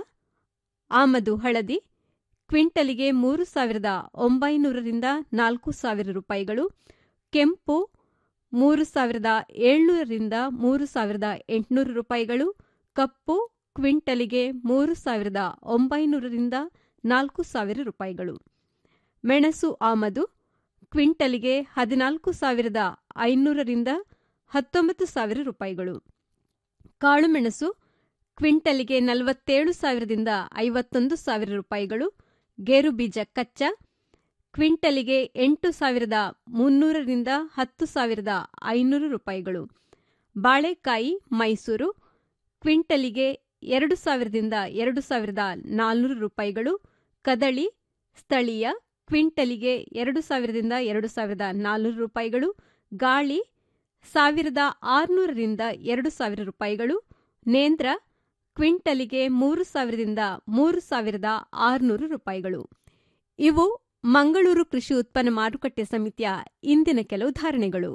ಆಮದು ಹಳದಿ ಕ್ವಿಂಟಲಿಗೆ ಮೂರು ಸಾವಿರದ ಒಂಬೈನೂರರಿಂದ ನಾಲ್ಕು ಸಾವಿರ ರೂಪಾಯಿಗಳು ಕೆಂಪು ಮೂರು ಸಾವಿರದ ಏಳ್ನೂರರಿಂದ ಮೂರು ಸಾವಿರದ ಎಂಟುನೂರು ರೂಪಾಯಿಗಳು ಕಪ್ಪು ಕ್ವಿಂಟಲಿಗೆ ಮೂರು ಸಾವಿರದ ಒಂಬೈನೂರರಿಂದ ನಾಲ್ಕು ಸಾವಿರ ರೂಪಾಯಿಗಳು ಮೆಣಸು ಆಮದು ಕ್ವಿಂಟಲಿಗೆ ಹದಿನಾಲ್ಕು ಸಾವಿರದ ಐನೂರರಿಂದ ಹತ್ತೊಂಬತ್ತು ಸಾವಿರ ರೂಪಾಯಿಗಳು ಕಾಳುಮೆಣಸು ಕ್ವಿಂಟಲಿಗೆ ನಲವತ್ತೇಳು ಸಾವಿರದಿಂದ ಐವತ್ತೊಂದು ಸಾವಿರ ರೂಪಾಯಿಗಳು ಗೇರು ಬೀಜ ಕಚ್ಚಾ ಕ್ವಿಂಟಲಿಗೆ ಎಂಟು ಸಾವಿರದ ಮುನ್ನೂರರಿಂದ ಹತ್ತು ಸಾವಿರದ ಐನೂರು ರೂಪಾಯಿಗಳು ಬಾಳೆಕಾಯಿ ಮೈಸೂರು ಕ್ವಿಂಟಲಿಗೆ ಎರಡು ಸಾವಿರದಿಂದ ಎರಡು ಸಾವಿರದ ನಾಲ್ನೂರು ರೂಪಾಯಿಗಳು ಕದಳಿ ಸ್ಥಳೀಯ ಕ್ವಿಂಟಲಿಗೆ ಎರಡು ಸಾವಿರದಿಂದ ಎರಡು ಸಾವಿರದ ನಾಲ್ನೂರು ರೂಪಾಯಿಗಳು ಗಾಳಿ ಸಾವಿರದ ಆರುನೂರರಿಂದ ಎರಡು ಸಾವಿರ ರೂಪಾಯಿಗಳು ನೇಂದ್ರ ಕ್ವಿಂಟಲಿಗೆ ಮೂರು ಸಾವಿರದಿಂದ ಮೂರು ಸಾವಿರದ ಆರುನೂರು ರೂಪಾಯಿಗಳು ಇವು ಮಂಗಳೂರು ಕೃಷಿ ಉತ್ಪನ್ನ ಮಾರುಕಟ್ಟೆ ಸಮಿತಿಯ ಇಂದಿನ ಕೆಲವು ಧಾರಣೆಗಳು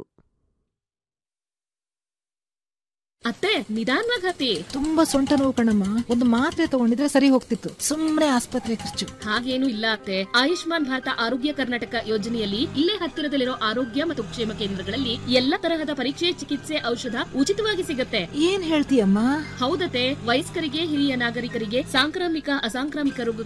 ಅತ್ತೆ ನಿಧಾನವಾಗಿ ಹತ್ತಿ ತುಂಬಾ ಸೊಂಟ ನೋವು ಕಣಮ್ಮ ಒಂದು ಮಾತ್ರೆ ತಗೊಂಡಿದ್ರೆ ಸರಿ ಹೋಗ್ತಿತ್ತು ಸುಮ್ನೆ ಆಸ್ಪತ್ರೆ ಖರ್ಚು ಹಾಗೇನು ಇಲ್ಲ ಅತ್ತೆ ಆಯುಷ್ಮಾನ್ ಭಾರತ ಆರೋಗ್ಯ ಕರ್ನಾಟಕ ಯೋಜನೆಯಲ್ಲಿ ಇಲ್ಲೇ ಹತ್ತಿರದಲ್ಲಿರೋ ಆರೋಗ್ಯ ಮತ್ತು ಕ್ಷೇಮ ಕೇಂದ್ರಗಳಲ್ಲಿ ಎಲ್ಲ ತರಹದ ಪರೀಕ್ಷೆ ಚಿಕಿತ್ಸೆ ಔಷಧ ಉಚಿತವಾಗಿ ಸಿಗತ್ತೆ ಏನ್ ಹೇಳ್ತೀಯಮ್ಮ ಹೌದತೆ ವಯಸ್ಕರಿಗೆ ಹಿರಿಯ ನಾಗರಿಕರಿಗೆ ಸಾಂಕ್ರಾಮಿಕ ಅಸಾಂಕ್ರಾಮಿಕ ರೋಗ